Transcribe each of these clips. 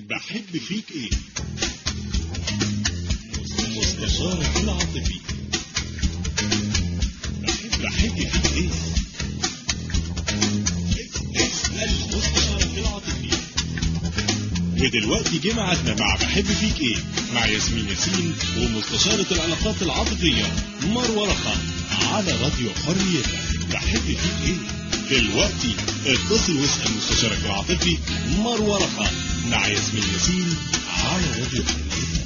بحب فيك ايه مستشارك العاطفي بحب بحب فيك ايه اسأل مستشارك العاطفي ودلوقتي جه ميعادنا مع بحب فيك ايه مع ياسمين ياسين ومستشارة العلاقات العاطفية مروة رخا على راديو حريتك بحب فيك ايه دلوقتي اتصل واسأل مستشارك العاطفي مروة رخا مع ياسمين ياسين على راديو حريتك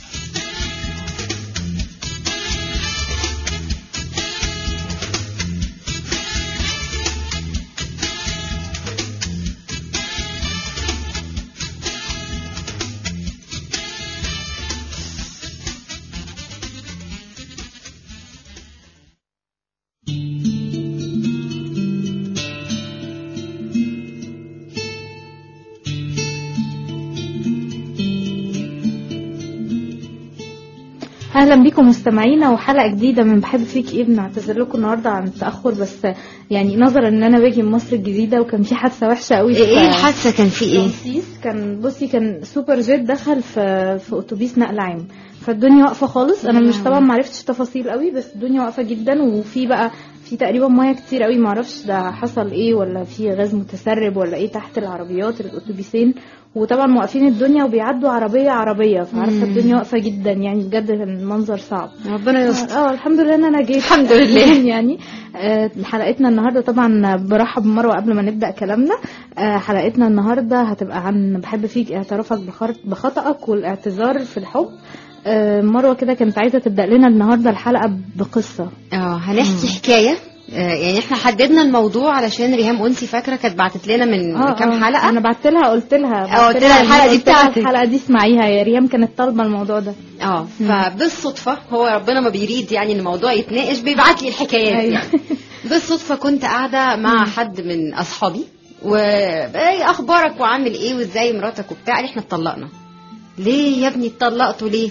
اهلا بيكم مستمعينا وحلقه جديده من بحب فيك ايه بنعتذر لكم النهارده عن التاخر بس يعني نظرا ان انا باجي من مصر الجديده وكان في حادثه وحشه قوي في ايه الحادثه كان في ايه رمسيس كان بصي كان سوبر جيت دخل في في اتوبيس نقل عام فالدنيا واقفه خالص انا مش طبعا ما عرفتش تفاصيل قوي بس الدنيا واقفه جدا وفي بقى في تقريبا ميه كتير قوي ما اعرفش ده حصل ايه ولا في غاز متسرب ولا ايه تحت العربيات الاتوبيسين وطبعا موقفين الدنيا وبيعدوا عربيه عربيه فعارفه الدنيا واقفه جدا يعني بجد كان المنظر صعب ربنا يستر اه الحمد لله ان انا جيت الحمد لله. يعني آه، حلقتنا النهارده طبعا برحب بمروه قبل ما نبدا كلامنا آه، حلقتنا النهارده هتبقى عن بحب فيك اعترافك بخر- بخطأك والاعتذار في الحب آه، مروه كده كانت عايزه تبدا لنا النهارده الحلقه بقصه اه هنحكي حكايه آه، يعني احنا حددنا الموضوع علشان ريهام انسي فاكره كانت بعتت لنا من اه كام آه، حلقه انا بعت لها قلت لها اه، بعت قلت لها الحلقة دي قلت لها بتاعتك. الحلقه دي اسمعيها يا ريم كانت طالبه الموضوع ده اه فبالصدفه هو ربنا ما بيريد يعني ان الموضوع يتناقش بيبعت لي الحكايات أيوة. يعني بالصدفه كنت قاعده مع حد من اصحابي و ايه اخبارك وعامل ايه وازاي مراتك وبتاع قال لي احنا اتطلقنا ليه يا ابني اتطلقتوا ليه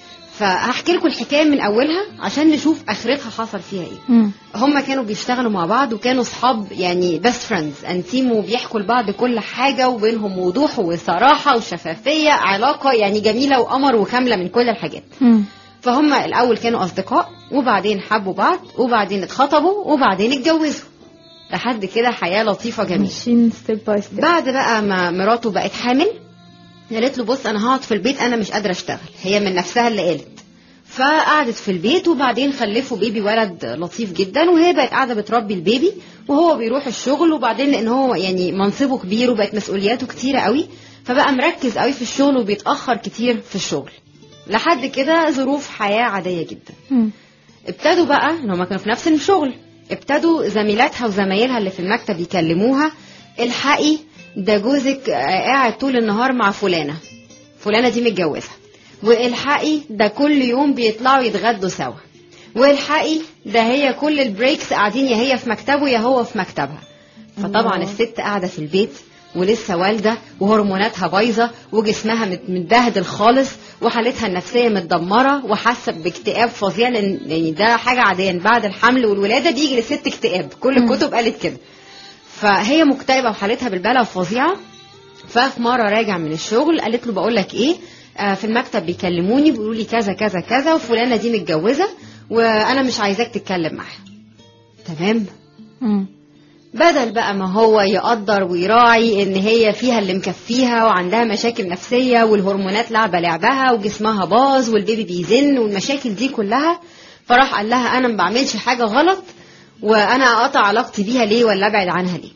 فهحكي لكم الحكايه من اولها عشان نشوف اخرتها حصل فيها ايه مم. هما كانوا بيشتغلوا مع بعض وكانوا صحاب يعني بيست فريندز انتيم وبيحكوا لبعض كل حاجه وبينهم وضوح وصراحه وشفافيه علاقه يعني جميله وقمر وكامله من كل الحاجات مم. فهم الاول كانوا اصدقاء وبعدين حبوا بعض وبعدين اتخطبوا وبعدين اتجوزوا لحد كده حياه لطيفه جميله ماشيين ستيب باي ستيب بعد بقى ما مراته بقت حامل قالت له بص انا هقعد في البيت انا مش قادره اشتغل هي من نفسها اللي قالت فقعدت في البيت وبعدين خلفوا بيبي ولد لطيف جدا وهي بقت قاعده بتربي البيبي وهو بيروح الشغل وبعدين لان هو يعني منصبه كبير وبقت مسؤولياته كتيره قوي فبقى مركز قوي في الشغل وبيتاخر كتير في الشغل لحد كده ظروف حياه عاديه جدا مم. ابتدوا بقى ان هما كانوا في نفس الشغل ابتدوا زميلاتها وزمايلها اللي في المكتب يكلموها الحقي ده جوزك آه، قاعد طول النهار مع فلانه فلانه دي متجوزه والحقي ده كل يوم بيطلعوا يتغدوا سوا والحقي ده هي كل البريكس قاعدين يا هي في مكتبه يا هو في مكتبها فطبعا الله. الست قاعده في البيت ولسه والده وهرموناتها بايظه وجسمها مت- متبهدل خالص وحالتها النفسيه متدمره وحاسه باكتئاب فظيع لان يعني ده حاجه عاديه إن بعد الحمل والولاده بيجي للست اكتئاب كل الكتب قالت كده فهي مكتئبه وحالتها بالبلة فظيعه ففي مره راجع من الشغل قالت له بقول لك ايه آه، في المكتب بيكلموني بيقولوا لي كذا كذا كذا وفلانه دي متجوزه وانا مش عايزاك تتكلم معاها تمام مم. بدل بقى ما هو يقدر ويراعي ان هي فيها اللي مكفيها وعندها مشاكل نفسيه والهرمونات لعبه لعبها وجسمها باظ والبيبي بيزن والمشاكل دي كلها فراح قال لها انا ما بعملش حاجه غلط وانا اقطع علاقتي بيها ليه ولا ابعد عنها ليه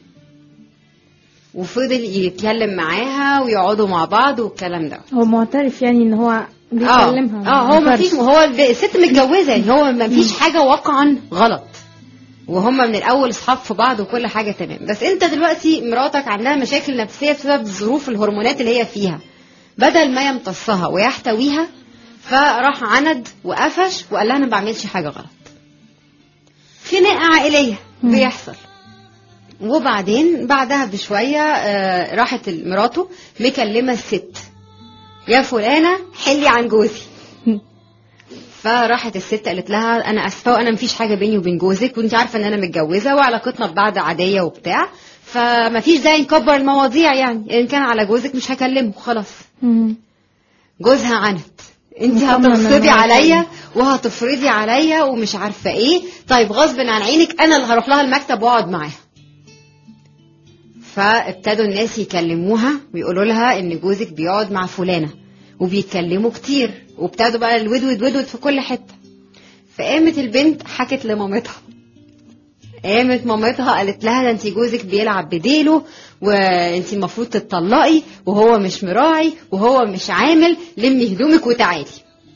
وفضل يتكلم معاها ويقعدوا مع بعض والكلام ده هو معترف يعني ان هو اه بيكلمها اه هو ما معترف. فيش هو الب- الست متجوزه يعني هو ما فيش حاجه واقعا غلط وهم من الاول اصحاب في بعض وكل حاجه تمام بس انت دلوقتي مراتك عندها مشاكل نفسيه بسبب ظروف الهرمونات اللي هي فيها بدل ما يمتصها ويحتويها فراح عند وقفش وقال لها انا ما بعملش حاجه غلط خناقه عائليه مم. بيحصل وبعدين بعدها بشويه آه، راحت مراته مكلمه الست يا فلانه حلي عن جوزي فراحت الست قالت لها انا اسفه وانا مفيش حاجه بيني وبين جوزك وانت عارفه ان انا متجوزه وعلاقتنا ببعض عاديه وبتاع فما فيش داعي نكبر المواضيع يعني ان كان على جوزك مش هكلمه خلاص مم. جوزها عند انت مصمم هتغصبي إن هو عليا وهتفرضي عليا ومش عارفه ايه طيب غصب عن عينك انا اللي هروح لها المكتب واقعد معاها فابتدوا الناس يكلموها ويقولوا لها ان جوزك بيقعد مع فلانه وبيتكلموا كتير وابتدوا بقى الودود ودود في كل حته فقامت البنت حكت لمامتها قامت مامتها قالت لها ده انت جوزك بيلعب بديله وانت المفروض تتطلقي وهو مش مراعي وهو مش عامل لمي هدومك وتعالي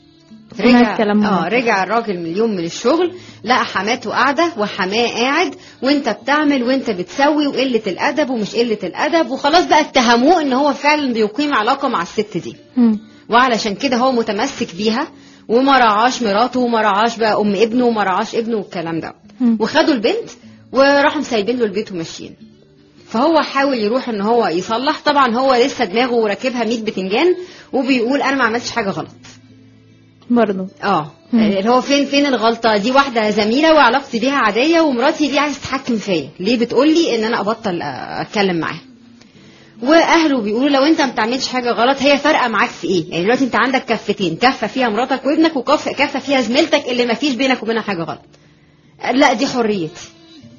سمعت كلام اه مامتها. رجع الراجل من اليوم من الشغل لقى حماته قاعده وحماه قاعد وانت بتعمل وانت بتسوي وقله الادب ومش قله الادب وخلاص بقى اتهموه ان هو فعلا بيقيم علاقه مع الست دي مم. وعلشان كده هو متمسك بيها وما رعاش مراته وما رعاش بقى ام ابنه وما رعاش ابنه والكلام ده مم. وخدوا البنت وراحوا مسايبين له البيت وماشيين فهو حاول يروح ان هو يصلح طبعا هو لسه دماغه راكبها 100 بتنجان وبيقول انا ما عملتش حاجه غلط برضه اه مم. اللي هو فين فين الغلطه دي واحده زميله وعلاقتي بيها عاديه ومراتي دي عايزه تتحكم فيا ليه بتقول لي ان انا ابطل آه، اتكلم معاها واهله بيقولوا لو انت ما بتعملش حاجه غلط هي فارقه معاك في ايه يعني دلوقتي انت عندك كفتين كفه فيها مراتك وابنك وكفه كفه فيها زميلتك اللي ما فيش بينك وبينها حاجه غلط لا دي حريتي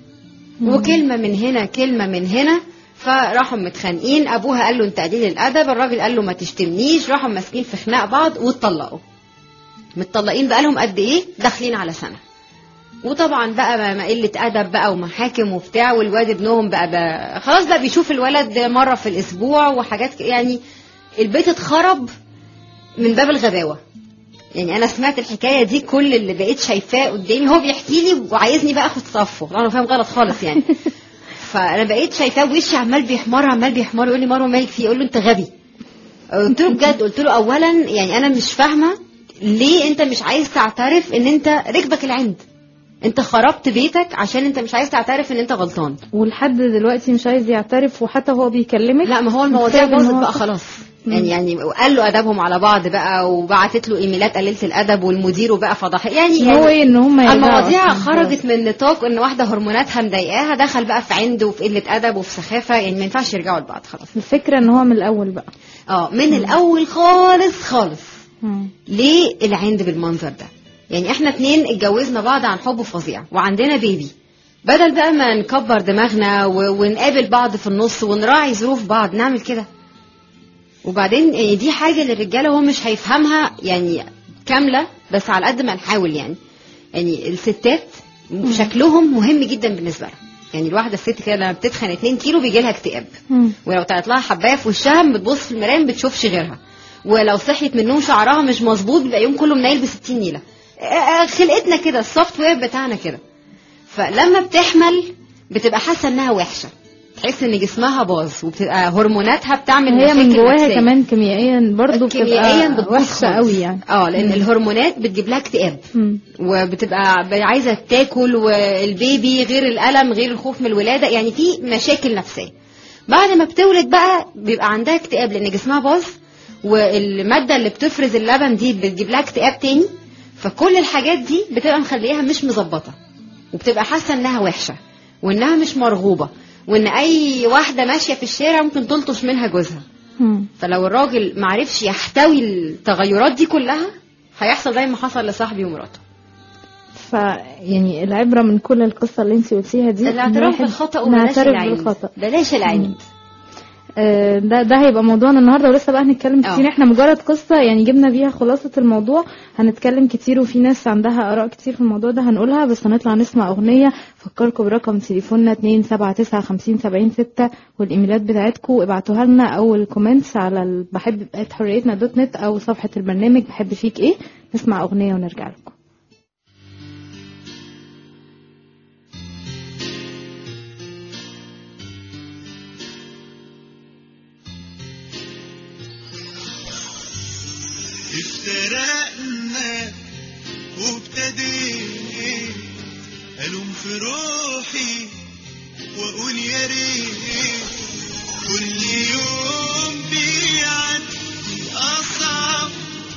وكلمه من هنا كلمه من هنا فراحوا متخانقين ابوها قال له انت قليل الادب الراجل قال له ما تشتمنيش راحوا ماسكين في خناق بعض واتطلقوا متطلقين بقالهم قد ايه داخلين على سنه وطبعا بقى ما ما قله ادب بقى ومحاكم وبتاع والواد ابنهم بقى, بقى خلاص بقى بيشوف الولد مره في الاسبوع وحاجات ك- يعني البيت اتخرب من باب الغباوه يعني انا سمعت الحكايه دي كل اللي بقيت شايفاه قدامي هو بيحكي لي وعايزني بقى اخد صفه طبعا انا فاهم غلط خالص يعني فانا بقيت شايفاه وشي عمال بيحمر عمال بيحمر يقول لي مروه مالك فيه يقول له انت غبي قلت له بجد قلت له اولا يعني انا مش فاهمه ليه انت مش عايز تعترف ان انت ركبك العند انت خربت بيتك عشان انت مش عايز تعترف ان انت غلطان ولحد دلوقتي مش عايز يعترف وحتى هو بيكلمك لا ما هو المواضيع بسبب إن باظت هو بقى صح. خلاص مم. يعني يعني قال له ادبهم على بعض بقى وبعتت له ايميلات قليله الادب والمدير وبقى فضح يعني, هو يعني ايه ان هم يرجعوا المواضيع أصلاً. خرجت من نطاق ان واحده هرموناتها مضايقاها دخل بقى في عند وفي قله ادب وفي سخافه يعني ما ينفعش يرجعوا لبعض خلاص الفكره ان هو من الاول بقى اه من الاول خالص خالص مم. ليه العند بالمنظر ده يعني احنا اتنين اتجوزنا بعض عن حب فظيع وعندنا بيبي بدل بقى ما نكبر دماغنا و... ونقابل بعض في النص ونراعي ظروف بعض نعمل كده وبعدين يعني دي حاجة للرجالة هو مش هيفهمها يعني كاملة بس على قد ما نحاول يعني يعني الستات شكلهم مهم جدا بالنسبة لها يعني الواحدة الست كده لما بتتخن 2 كيلو بيجي لها اكتئاب مم. ولو طلعت لها حبايه في وشها بتبص في المرايه ما بتشوفش غيرها ولو صحيت من النوم شعرها مش مظبوط بيبقى يوم كله منيل ب 60 نيله آه، آه، خلقتنا كده السوفت وير بتاعنا كده فلما بتحمل بتبقى حاسه انها وحشه تحس ان جسمها باظ وبتبقى هرموناتها بتعمل هي من مشاكل جواها نفسية. كمان كيميائيا برضه كيميائيا بتبقى بتبوظ وحشه خالص. قوي يعني اه لان مم. الهرمونات بتجيب لها اكتئاب مم. وبتبقى عايزه تاكل والبيبي غير الالم غير الخوف من الولاده يعني في مشاكل نفسيه بعد ما بتولد بقى بيبقى عندها اكتئاب لان جسمها باظ والماده اللي بتفرز اللبن دي بتجيب لها اكتئاب تاني فكل الحاجات دي بتبقى مخليها مش مظبطه وبتبقى حاسه انها وحشه وانها مش مرغوبه وان اي واحده ماشيه في الشارع ممكن تلطش منها جوزها مم. فلو الراجل معرفش يحتوي التغيرات دي كلها هيحصل زي ما حصل لصاحبي ومراته ف يعني العبره من كل القصه اللي انت قلتيها دي إن الاعتراف واحد بالخطا وبلاش نعترف العند بالخطا بلاش العند آه، ده ده هيبقى موضوعنا النهارده ولسه بقى هنتكلم كتير اه. احنا مجرد قصه يعني جبنا بيها خلاصه الموضوع هنتكلم كتير وفي ناس عندها اراء كتير في الموضوع ده هنقولها بس هنطلع نسمع اغنيه فكركم برقم تليفوننا 2795076 والايميلات بتاعتكم ابعتوها لنا او الكومنتس على ال- بحب حريتنا دوت نت او صفحه البرنامج بحب فيك ايه نسمع اغنيه ونرجع لكم افترقنا وابتديت ألوم في روحي وأقول يا ريت كل يوم بيعدي أصعب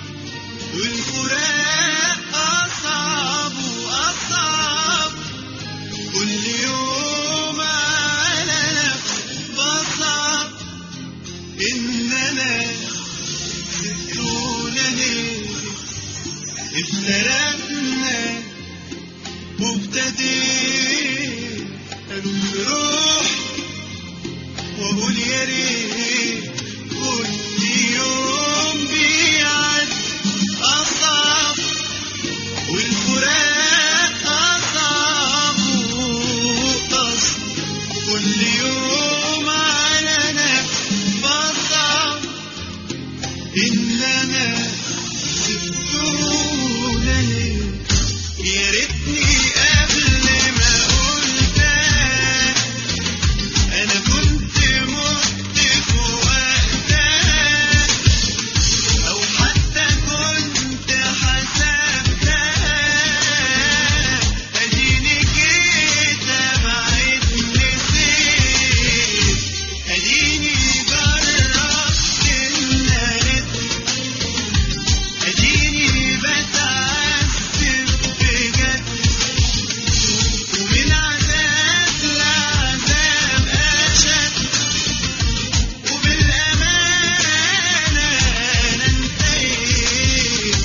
والفراق أصعب وأصعب كل يوم على نفس افترقنا وابتديت ألوم في روحي وأقول يا ريت كل يوم بيعدي أصعب والفراق أصعب وأصعب كل يوم على نفسي بصعب إنما سبتونا ليه يا ريتني قبل ما قلتها أنا كنت مت في وقتها أو حتى كنت حسبتها أديني جيت أبعد نسيت أديني جربت النار أديني بتعذب بجد ومن عذاب لعذاب أشد وبالأمانة أنا انتهيت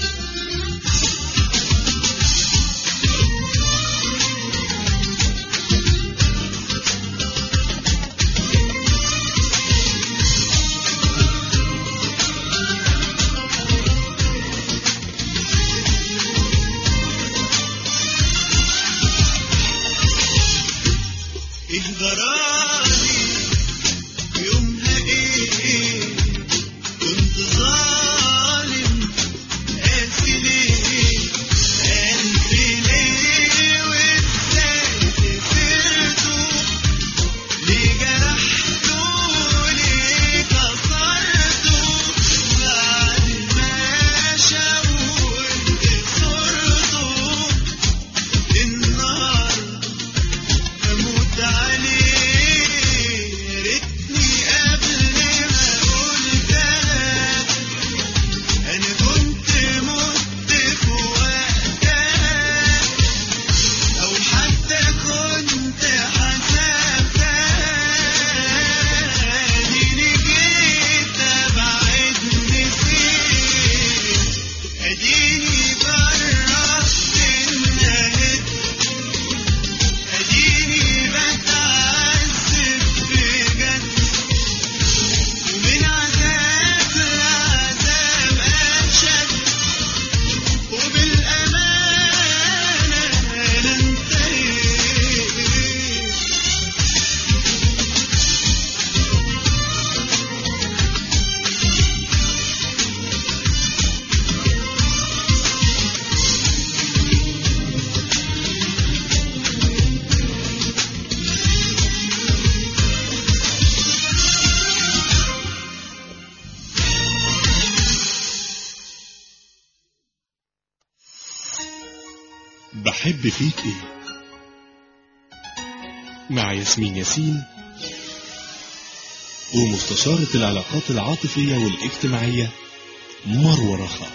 إهدراني يومها إيه كنت ظالم قاسي ليه قلبي ليه وإزاي خسرته ليه جرحته ليه كسرته بعد ما شاورت صورته النهارده أموت عليه يا ريتني قبل ما قلتها أنا كنت مت في وقتها أو حتى كنت حسبتها أديني جيت أبعد نسيت أديني جربت النهد أديني بتعذب بجد ومن عذاب لعذاب أشد وبالأمانة أنا انتهيت بحب فيك ايه مع ياسمين ياسين ومستشارة العلاقات العاطفية والاجتماعية مروة رخا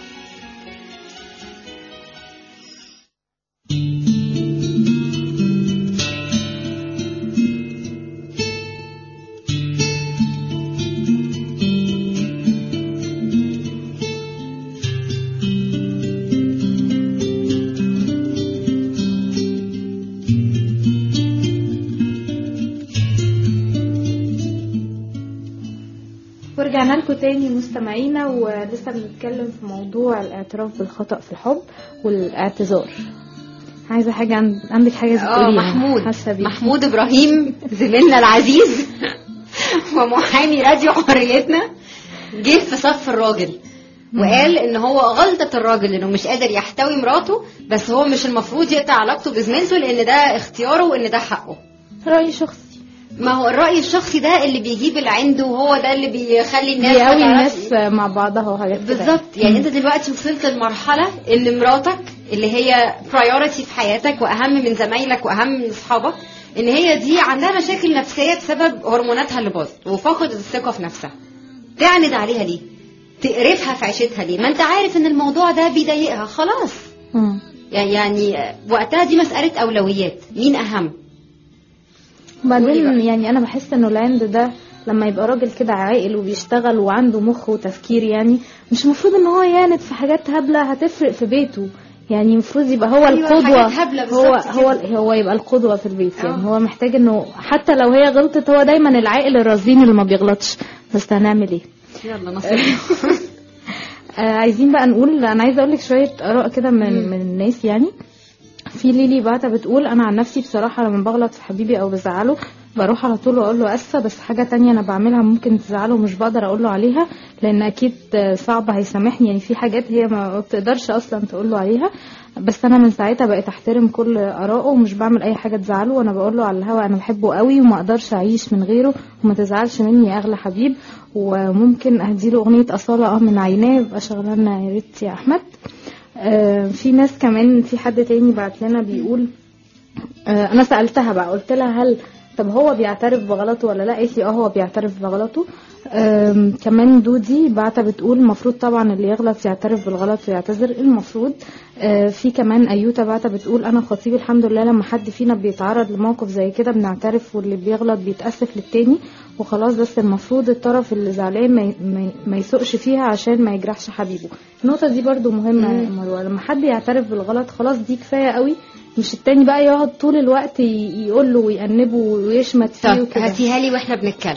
ورجعنا لكم تاني مستمعينا ولسه بنتكلم في موضوع الاعتراف بالخطأ في الحب والاعتذار عايزة حاجة عن... عندك حاجة اه تقوليها محمود حاسة بيكي. محمود ابراهيم زميلنا العزيز ومحامي راديو حريتنا جه في صف الراجل وقال ان هو غلطة الراجل انه مش قادر يحتوي مراته بس هو مش المفروض يقطع علاقته بزميلته لان ده اختياره وان ده حقه رأي شخصي ما هو الرأي الشخصي ده اللي بيجيب اللي عنده وهو ده اللي بيخلي الناس ما بيقوي تعرفش- الناس مع بعضها وحاجات كده بالظبط يعني انت دلوقتي وصلت لمرحله ان مراتك اللي هي برايورتي في حياتك واهم من زمايلك واهم من اصحابك ان هي دي عندها مشاكل نفسيه بسبب هرموناتها اللي باظت وفقدت الثقه في نفسها تعند عليها ليه تقرفها في عيشتها ليه ما انت عارف ان الموضوع ده بيضايقها خلاص مم. يعني يعني وقتها دي مساله اولويات مين اهم قولي بعدين بقى. يعني انا بحس انه العند ده لما يبقى راجل كده عاقل وبيشتغل وعنده مخ وتفكير يعني مش المفروض ان هو يعند في حاجات هبله هتفرق في بيته يعني المفروض يبقى هو أيوة، القدوه حاجات هبلة هو بالظبط هو كده. هو يبقى القدوه في البيت يعني آه. هو محتاج انه حتى لو هي غلطت هو دايما العاقل الرزين اللي ما بيغلطش بس هنعمل ايه يلا نصيحة آه عايزين بقى نقول انا عايزه اقول لك شويه اراء كده من مم. من الناس يعني في ليلي بعتة بتقول انا عن نفسي بصراحه لما بغلط في حبيبي او بزعله بروح على طول واقول له اسفه بس حاجه تانية انا بعملها ممكن تزعله ومش بقدر اقول له عليها لان اكيد آه، صعب هيسامحني يعني في حاجات هي ما بتقدرش اصلا تقول له عليها بس انا من ساعتها بقيت احترم كل ارائه ومش بعمل اي حاجه تزعله وانا بقول له على الهوا انا بحبه قوي وما اقدرش اعيش من غيره وما تزعلش مني يا اغلى حبيب وممكن اهدي له اغنيه اصاله اه من عيناه يبقى شغلها لنا يا ريت يا احمد آه، في ناس كمان في حد تاني بعت لنا بيقول آه، انا سالتها بقى قلت لها هل طب هو بيعترف بغلطه ولا لا قالت لي اه هو بيعترف بغلطه آم، كمان دودي بعتها بتقول المفروض طبعا اللي يغلط يعترف بالغلط ويعتذر المفروض آه، في كمان ايوتا بعتها بتقول انا خطيبي الحمد لله لما حد فينا بيتعرض لموقف زي كده بنعترف واللي بيغلط بيتاسف للتاني وخلاص بس المفروض الطرف اللي زعلان ما ي- ما ي- ما يسوقش فيها عشان ما يجرحش حبيبه النقطه دي برضو مهمه يا مروه لما حد يعترف بالغلط خلاص دي كفايه قوي مش التاني بقى يقعد طول الوقت يقول له ويأنبه ويشمت فيه طب وكده هاتيها لي واحنا بنتكلم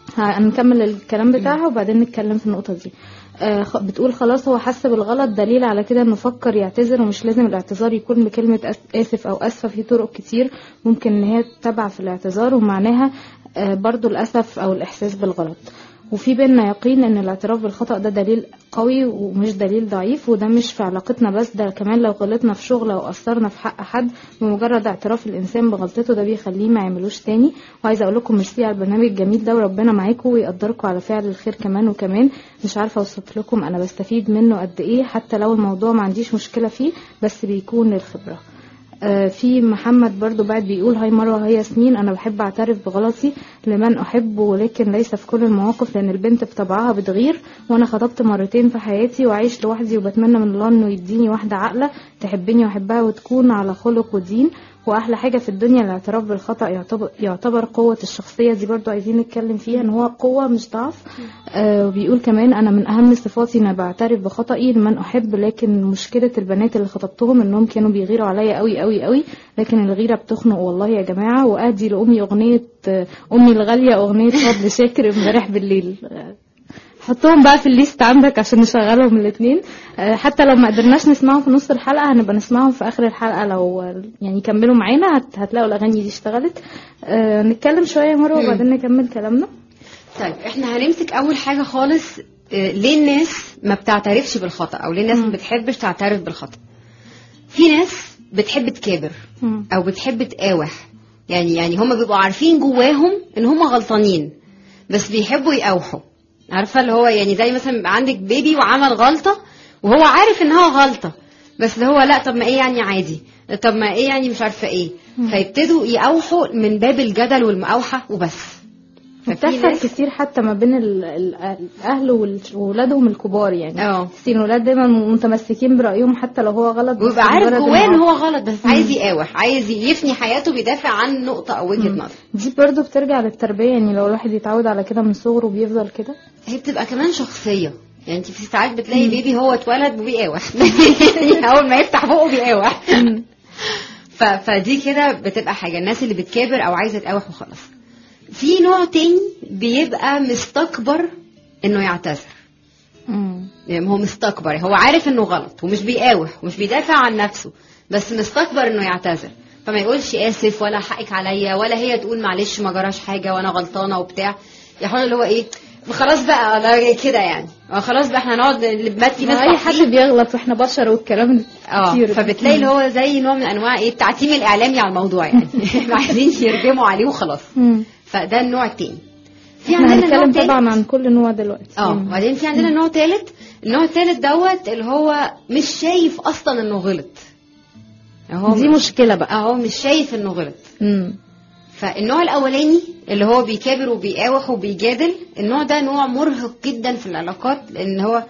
هنكمل الكلام بتاعها وبعدين نتكلم في النقطة دي آه، خ- بتقول خلاص هو حس بالغلط دليل على كده انه فكر يعتذر ومش لازم الاعتذار يكون بكلمة أس- اسف او اسفة في طرق كتير ممكن ان هي تتبع في الاعتذار ومعناها آه، برضو الاسف او الاحساس بالغلط وفي بينا يقين ان الاعتراف بالخطأ ده دليل قوي ومش دليل ضعيف وده مش في علاقتنا بس ده كمان لو غلطنا في شغل او قصرنا في حق حد بمجرد اعتراف الانسان بغلطته ده بيخليه ما يعملوش تاني وعايزه اقول لكم ميرسي على البرنامج الجميل ده وربنا معاكم ويقدركم على فعل الخير كمان وكمان مش عارفه اوصف لكم انا بستفيد منه قد ايه حتى لو الموضوع ما عنديش مشكله فيه بس بيكون للخبره آه، في محمد برضو بعد بيقول هاي مروة هاي ياسمين أنا بحب أعترف بغلطي لمن أحبه ولكن ليس في كل المواقف لأن البنت بطبعها بتغير وأنا خطبت مرتين في حياتي وعايش لوحدي وبتمنى من الله إنه يديني واحدة عاقلة تحبني وأحبها وتكون على خلق ودين وأحلى حاجة في الدنيا الاعتراف بالخطأ يعتبر, يعتبر قوة الشخصية دي برضو عايزين نتكلم فيها إن هو قوة مش ضعف آه وبيقول كمان أنا من أهم صفاتي إن بعترف بخطئي لمن أحب لكن مشكلة البنات اللي خطبتهم إنهم كانوا بيغيروا عليا قوي قوي قوي لكن الغيرة بتخنق والله يا جماعة وأهدي لأمي أغنية آه، أمي الغالية أغنية فضل شاكر امبارح بالليل آه، حطهم بقى في الليست عندك عشان نشغلهم الاثنين حتى لو ما قدرناش نسمعهم في نص الحلقه هنبقى نسمعهم في اخر الحلقه لو آه، يعني كملوا معانا هت- هتلاقوا الاغاني دي اشتغلت آه، نتكلم شويه يا مروه مم. وبعدين نكمل كلامنا طيب احنا هنمسك اول حاجه خالص آه، ليه الناس ما بتعترفش بالخطا او ليه الناس ما مم. بتحبش تعترف بالخطا في ناس بتحب تكابر مم. او بتحب تقاوح يعني يعني هم بيبقوا عارفين جواهم ان هم غلطانين بس بيحبوا يقاوحوا عارفه اللي هو يعني زي مثلا يبقى عندك بيبي وعمل غلطه وهو عارف ان هو غلطه بس اللي هو لا طب ما ايه يعني عادي طب ما ايه يعني مش عارفه ايه فيبتدوا يقاوحوا من باب الجدل والمقاوحه وبس ففي بتحصل ناس كتير حتى ما بين ال- ال- الاهل وال- وولادهم الكبار يعني اه بس الولاد دايما متمسكين برايهم حتى لو هو غلط بس ويبقى عارف مجرد جواه ان إنه- هو غلط بس عايز يقاوح عايز يفني حياته بيدافع عن نقطه او وجهه نظر دي برضو بترجع للتربيه يعني لو الواحد يتعود على كده من صغره بيفضل كده هي بتبقى كمان شخصيه يعني انت في ساعات بتلاقي بيبي هو اتولد وبيقاوح يعني اول ما يفتح بقه بيقاوح ف... فدي كده بتبقى حاجه الناس اللي بتكابر او عايزه تقاوح وخلاص في نوع تاني بيبقى مستكبر انه يعتذر مم. يعني هو مستكبر هو عارف انه غلط ومش بيقاوح ومش بيدافع عن نفسه بس مستكبر انه يعتذر فما يقولش اسف ولا حقك عليا ولا هي تقول معلش ما جراش حاجه وانا غلطانه وبتاع يحاول اللي هو ايه خلاص بقى انا كده يعني آه خلاص بقى احنا نقعد نبات ما اي حد بيغلط واحنا بشر والكلام ده اه كتير فبتلاقي اللي هو زي نوع من انواع ايه التعتيم الاعلامي على الموضوع يعني عايزين يرجموا عليه وخلاص مم. فده النوع التاني في احنا عندنا نوع هنتكلم تالت طبعا عن كل نوع دلوقتي اه مم. وبعدين في عندنا نوع تالت النوع التالت دوت اللي هو مش شايف اصلا انه غلط هو دي مشكله بقى اه هو مش شايف انه غلط مم. فالنوع الاولاني اللي هو بيكابر وبيقاوح وبيجادل النوع ده نوع مرهق جدا في العلاقات لان هو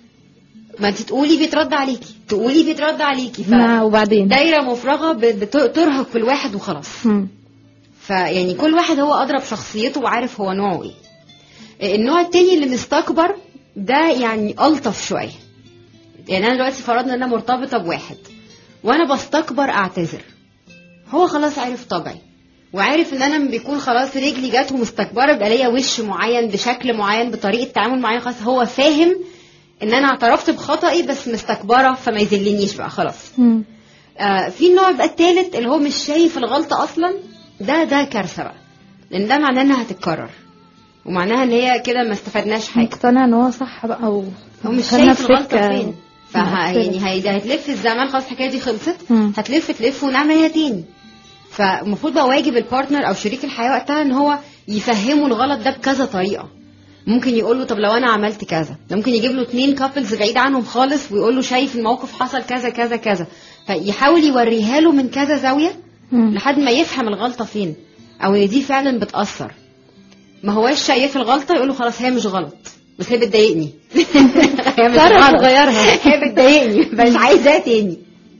ما انت تقولي بيترد عليكي تقولي بيترد عليكي ما وبعدين دايره مفرغه بت- بترهق في الواحد وخلاص مم. فيعني كل واحد هو اضرب شخصيته وعارف هو نوعه ايه النوع التاني اللي مستكبر ده يعني الطف شويه يعني انا دلوقتي فرضنا ان انا مرتبطه بواحد وانا بستكبر اعتذر هو خلاص عارف طبعي وعارف ان انا لما بيكون خلاص رجلي جت ومستكبره بيبقى ليا وش معين بشكل معين بطريقه تعامل معين خلاص هو فاهم ان انا اعترفت بخطئي بس مستكبره فما يذلنيش بقى خلاص مم. آه في النوع بقى التالت اللي هو مش شايف الغلطه اصلا ده ده كارثه بقى لان ده معناه انها هتتكرر ومعناها ان هي كده ما استفدناش حاجه مقتنع ان هو صح بقى و هو مش دخلنا شايف في الغلطه سكة فين فه مؤثرة. يعني هي- هتلف الزمان خلاص الحكايه دي خلصت مم. هتلف تلف ونعملها تاني فالمفروض بقى واجب البارتنر او شريك الحياه وقتها ان هو يفهمه الغلط ده بكذا طريقه ممكن يقول له طب لو انا عملت كذا ده ممكن يجيب له اتنين كابلز بعيد عنهم خالص ويقول له شايف الموقف حصل كذا كذا كذا فيحاول يوريها له من كذا زاويه مم. لحد ما يفهم الغلطه فين او ان دي فعلا بتاثر ما هواش شايف الغلطه يقول له خلاص هي مش غلط بس هي بتضايقني هي مش تعرف غلط. تغيرها. هي بتضايقني مش عايزاها تاني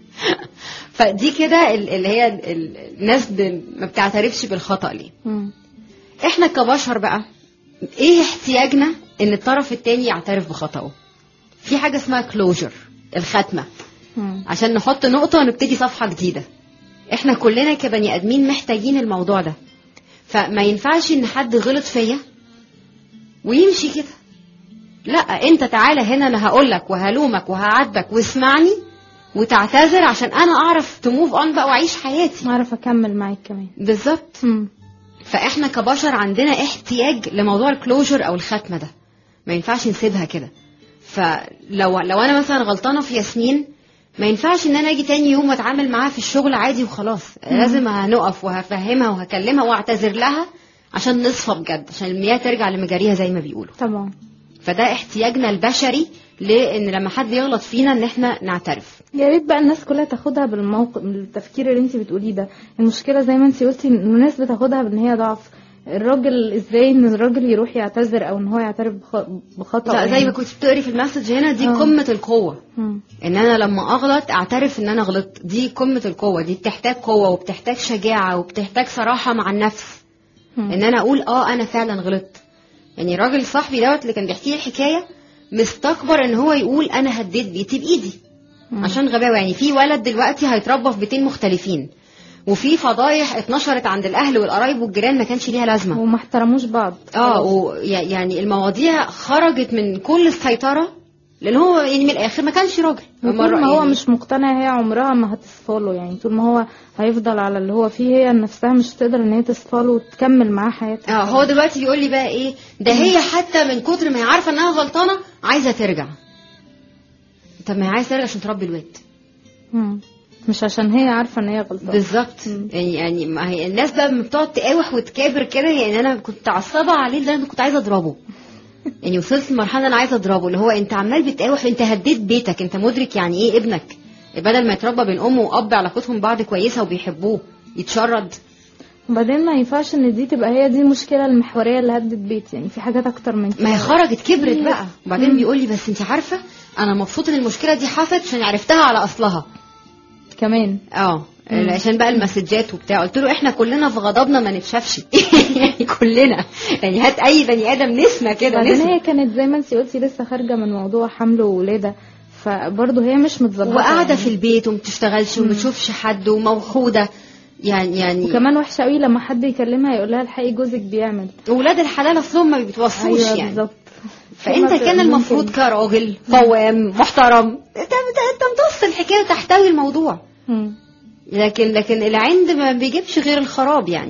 فدي كده ال- اللي هي ال- ال- الناس ب- ما بتعترفش بالخطا ليه مم. احنا كبشر بقى ايه احتياجنا ان الطرف التاني يعترف بخطأه في حاجه اسمها كلوجر الختمه مم. عشان نحط نقطة ونبتدي صفحة جديدة احنا كلنا كبني ادمين محتاجين الموضوع ده فما ينفعش ان حد غلط فيا ويمشي كده لا انت تعالى هنا انا هقولك وهلومك وهعاتبك واسمعني وتعتذر عشان انا اعرف تموف اون بقى واعيش حياتي اعرف اكمل معاك كمان بالظبط مم. فاحنا كبشر عندنا احتياج لموضوع الكلوجر او الختمه ده ما ينفعش نسيبها كده فلو لو انا مثلا غلطانه في ياسمين ما ينفعش ان انا اجي تاني يوم واتعامل معاها في الشغل عادي وخلاص لازم هنقف وهفهمها وهكلمها واعتذر لها عشان نصفى بجد عشان المياه ترجع لمجاريها زي ما بيقولوا طبعا فده احتياجنا البشري لان لما حد يغلط فينا ان احنا نعترف يا ريت بقى الناس كلها تاخدها بالموقف بالتفكير اللي انت بتقوليه ده المشكله زي ما انت قلتي ان الناس بتاخدها بان هي ضعف الراجل ازاي ان الراجل يروح يعتذر او ان هو يعترف بخ- بخطأ لا زي يعني. ما كنت بتقري في المسج هنا دي آه. قمه القوه مم. ان انا لما اغلط اعترف ان انا غلطت دي قمه القوه دي بتحتاج قوه وبتحتاج شجاعه وبتحتاج صراحه مع النفس مم. ان انا اقول اه انا فعلا غلطت يعني راجل صاحبي دوت اللي كان بيحكي لي الحكايه مستكبر ان هو يقول انا هديت بيتي بايدي مم. عشان غباوه يعني في ولد دلوقتي هيتربى في بيتين مختلفين وفي فضايح اتنشرت عند الاهل والقرايب والجيران ما كانش ليها لازمه وما احترموش بعض اه ويعني المواضيع خرجت من كل السيطره لان هو يعني من الاخر ما كانش راجل طول مرة ما هو يعني- مش مقتنع هي عمرها ما هتصفاله يعني طول ما هو هيفضل على اللي هو فيه هي نفسها مش تقدر ان هي تصفاله وتكمل معاه حياتها اه هو دلوقتي بيقول لي بقى ايه ده هي حتى من كتر ما هي عارفه انها غلطانه عايزه ترجع طب ما هي عايزه ترجع عشان تربي الواد مم. مش عشان هي عارفه ان هي غلطانه بالظبط مم. يعني يعني ما هي الناس بقى لما بتقعد تقاوح وتكابر كده يعني انا كنت عصبه عليه لان كنت عايزه اضربه يعني وصلت لمرحله انا عايزه اضربه اللي هو انت عمال بتقاوح انت هديت بيتك انت مدرك يعني ايه ابنك بدل ما يتربى بين ام واب علاقتهم بعض كويسه وبيحبوه يتشرد وبعدين ما ينفعش ان دي تبقى هي دي المشكله المحوريه اللي هدت بيت يعني في حاجات اكتر من كده ما هي خرجت كبرت بقى وبعدين مم. بيقول لي بس انت عارفه انا مبسوط ان المشكله دي حصلت عشان عرفتها على اصلها كمان اه مم. عشان بقى المسجات وبتاع قلت له احنا كلنا في غضبنا ما نتشافش يعني كلنا يعني هات اي بني ادم نسمه كده بعدين نسمه هي كانت زي ما انت قلتي لسه خارجه من موضوع حمل وولاده فبرضه هي مش متظبطه وقاعده يعني. في البيت وما بتشتغلش وما بتشوفش حد وموحوده يعني يعني وكمان وحشه قوي لما حد يكلمها يقول لها الحقي جوزك بيعمل ولاد الحلال اصلهم ما بيتوصوش ايوه يعني بالظبط فانت كما كان ممكن- المفروض كراجل قوام محترم انت انت انت امتص الحكايه وتحتوي الموضوع مم. لكن لكن العند ما بيجيبش غير الخراب يعني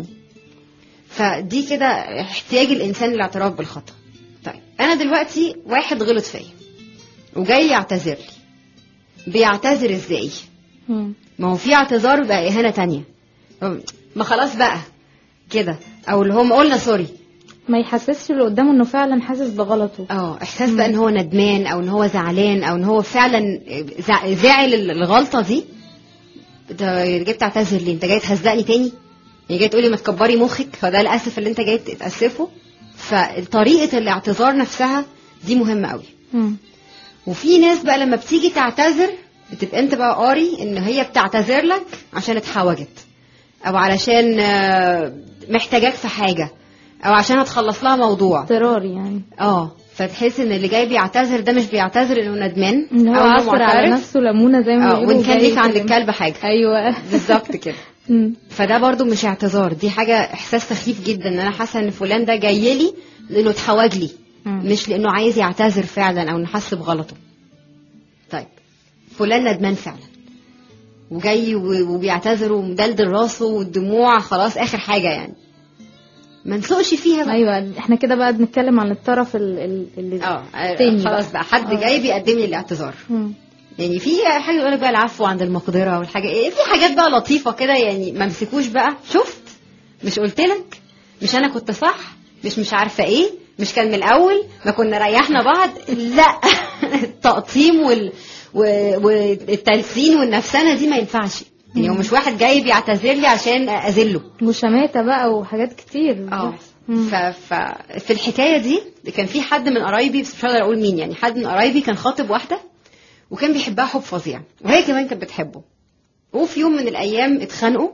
فدي كده احتياج الانسان للاعتراف بالخطا طيب انا دلوقتي واحد غلط فيا وجاي يعتذر لي بيعتذر ازاي مم. ما هو في اعتذار بقى اهانه تانية ما خلاص بقى كده او اللي هم قلنا سوري ما يحسسش اللي قدامه انه فعلا حاسس بغلطه اه احساس بقى ان هو ندمان او ان هو زعلان او ان هو فعلا زع- زعل الغلطه دي انت جاي تعتذر ليه انت جاي تهزقني تاني يعني جاي تقولي ما تكبري مخك فده الاسف اللي انت جاي تاسفه فطريقه الاعتذار نفسها دي مهمه قوي مم. وفي ناس بقى لما بتيجي تعتذر بتبقى انت بقى قاري ان هي بتعتذر لك عشان اتحوجت او علشان آه، محتاجاك في حاجه او عشان هتخلص لها موضوع اضطرار يعني اه فتحس ان اللي جاي بيعتذر ده مش بيعتذر انه ندمان ان هو أو إنه عصر على معترف. نفسه ليمونه زي ما اه بيقولوا وان كان وجاي ليك عند يكلم. الكلب حاجه ايوه بالظبط كده مم. فده برضو مش اعتذار دي حاجه احساس سخيف جدا ان انا حاسه ان فلان ده جاي لي لانه اتحوج لي مم. مش لانه عايز يعتذر فعلا او انه حس بغلطه طيب فلان ندمان فعلا وجاي و- وبيعتذر ومدلدل راسه والدموع خلاص اخر حاجه يعني ما نسوقش فيها بقى ايوه احنا كده بقى بنتكلم عن الطرف ال- ال- اللي اه تاني خلاص بقى حد آه. جاي بيقدم لي الاعتذار مم. يعني في حاجه يقول لك بقى العفو عند المقدره والحاجه ايه في حاجات بقى لطيفه كده يعني ما مسكوش بقى شفت مش قلت لك مش انا كنت صح مش مش عارفه ايه مش كان من الاول ما كنا ريحنا بعض لا التقطيم وال و- والتلسين والنفسنه دي ما ينفعش يعني هو مش واحد جاي بيعتذر لي عشان اذله وشماتة بقى وحاجات كتير اه بتحصل. مم. ف... ف... في الحكايه دي كان في حد من قرايبي بس مش هقدر اقول مين يعني حد من قرايبي كان خاطب واحده وكان بيحبها حب فظيع وهي كمان كانت بتحبه وفي يوم من الايام اتخانقوا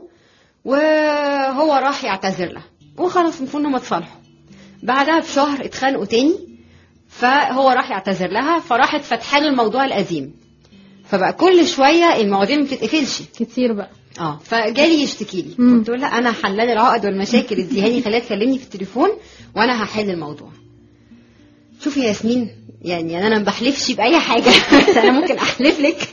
وهو راح يعتذر لها وخلاص المفروض انهم اتصالحوا بعدها بشهر اتخانقوا تاني فهو راح يعتذر لها فراحت فاتحه له الموضوع القديم فبقى كل شويه المواضيع ما بتتقفلش كتير بقى اه فجالي يشتكي لي مم. قلت له لا انا حلال العقد والمشاكل اديهاني خليها تكلمني في التليفون وانا هحل الموضوع شوفي يا ياسمين يعني انا ما بحلفش باي حاجه بس انا ممكن احلف لك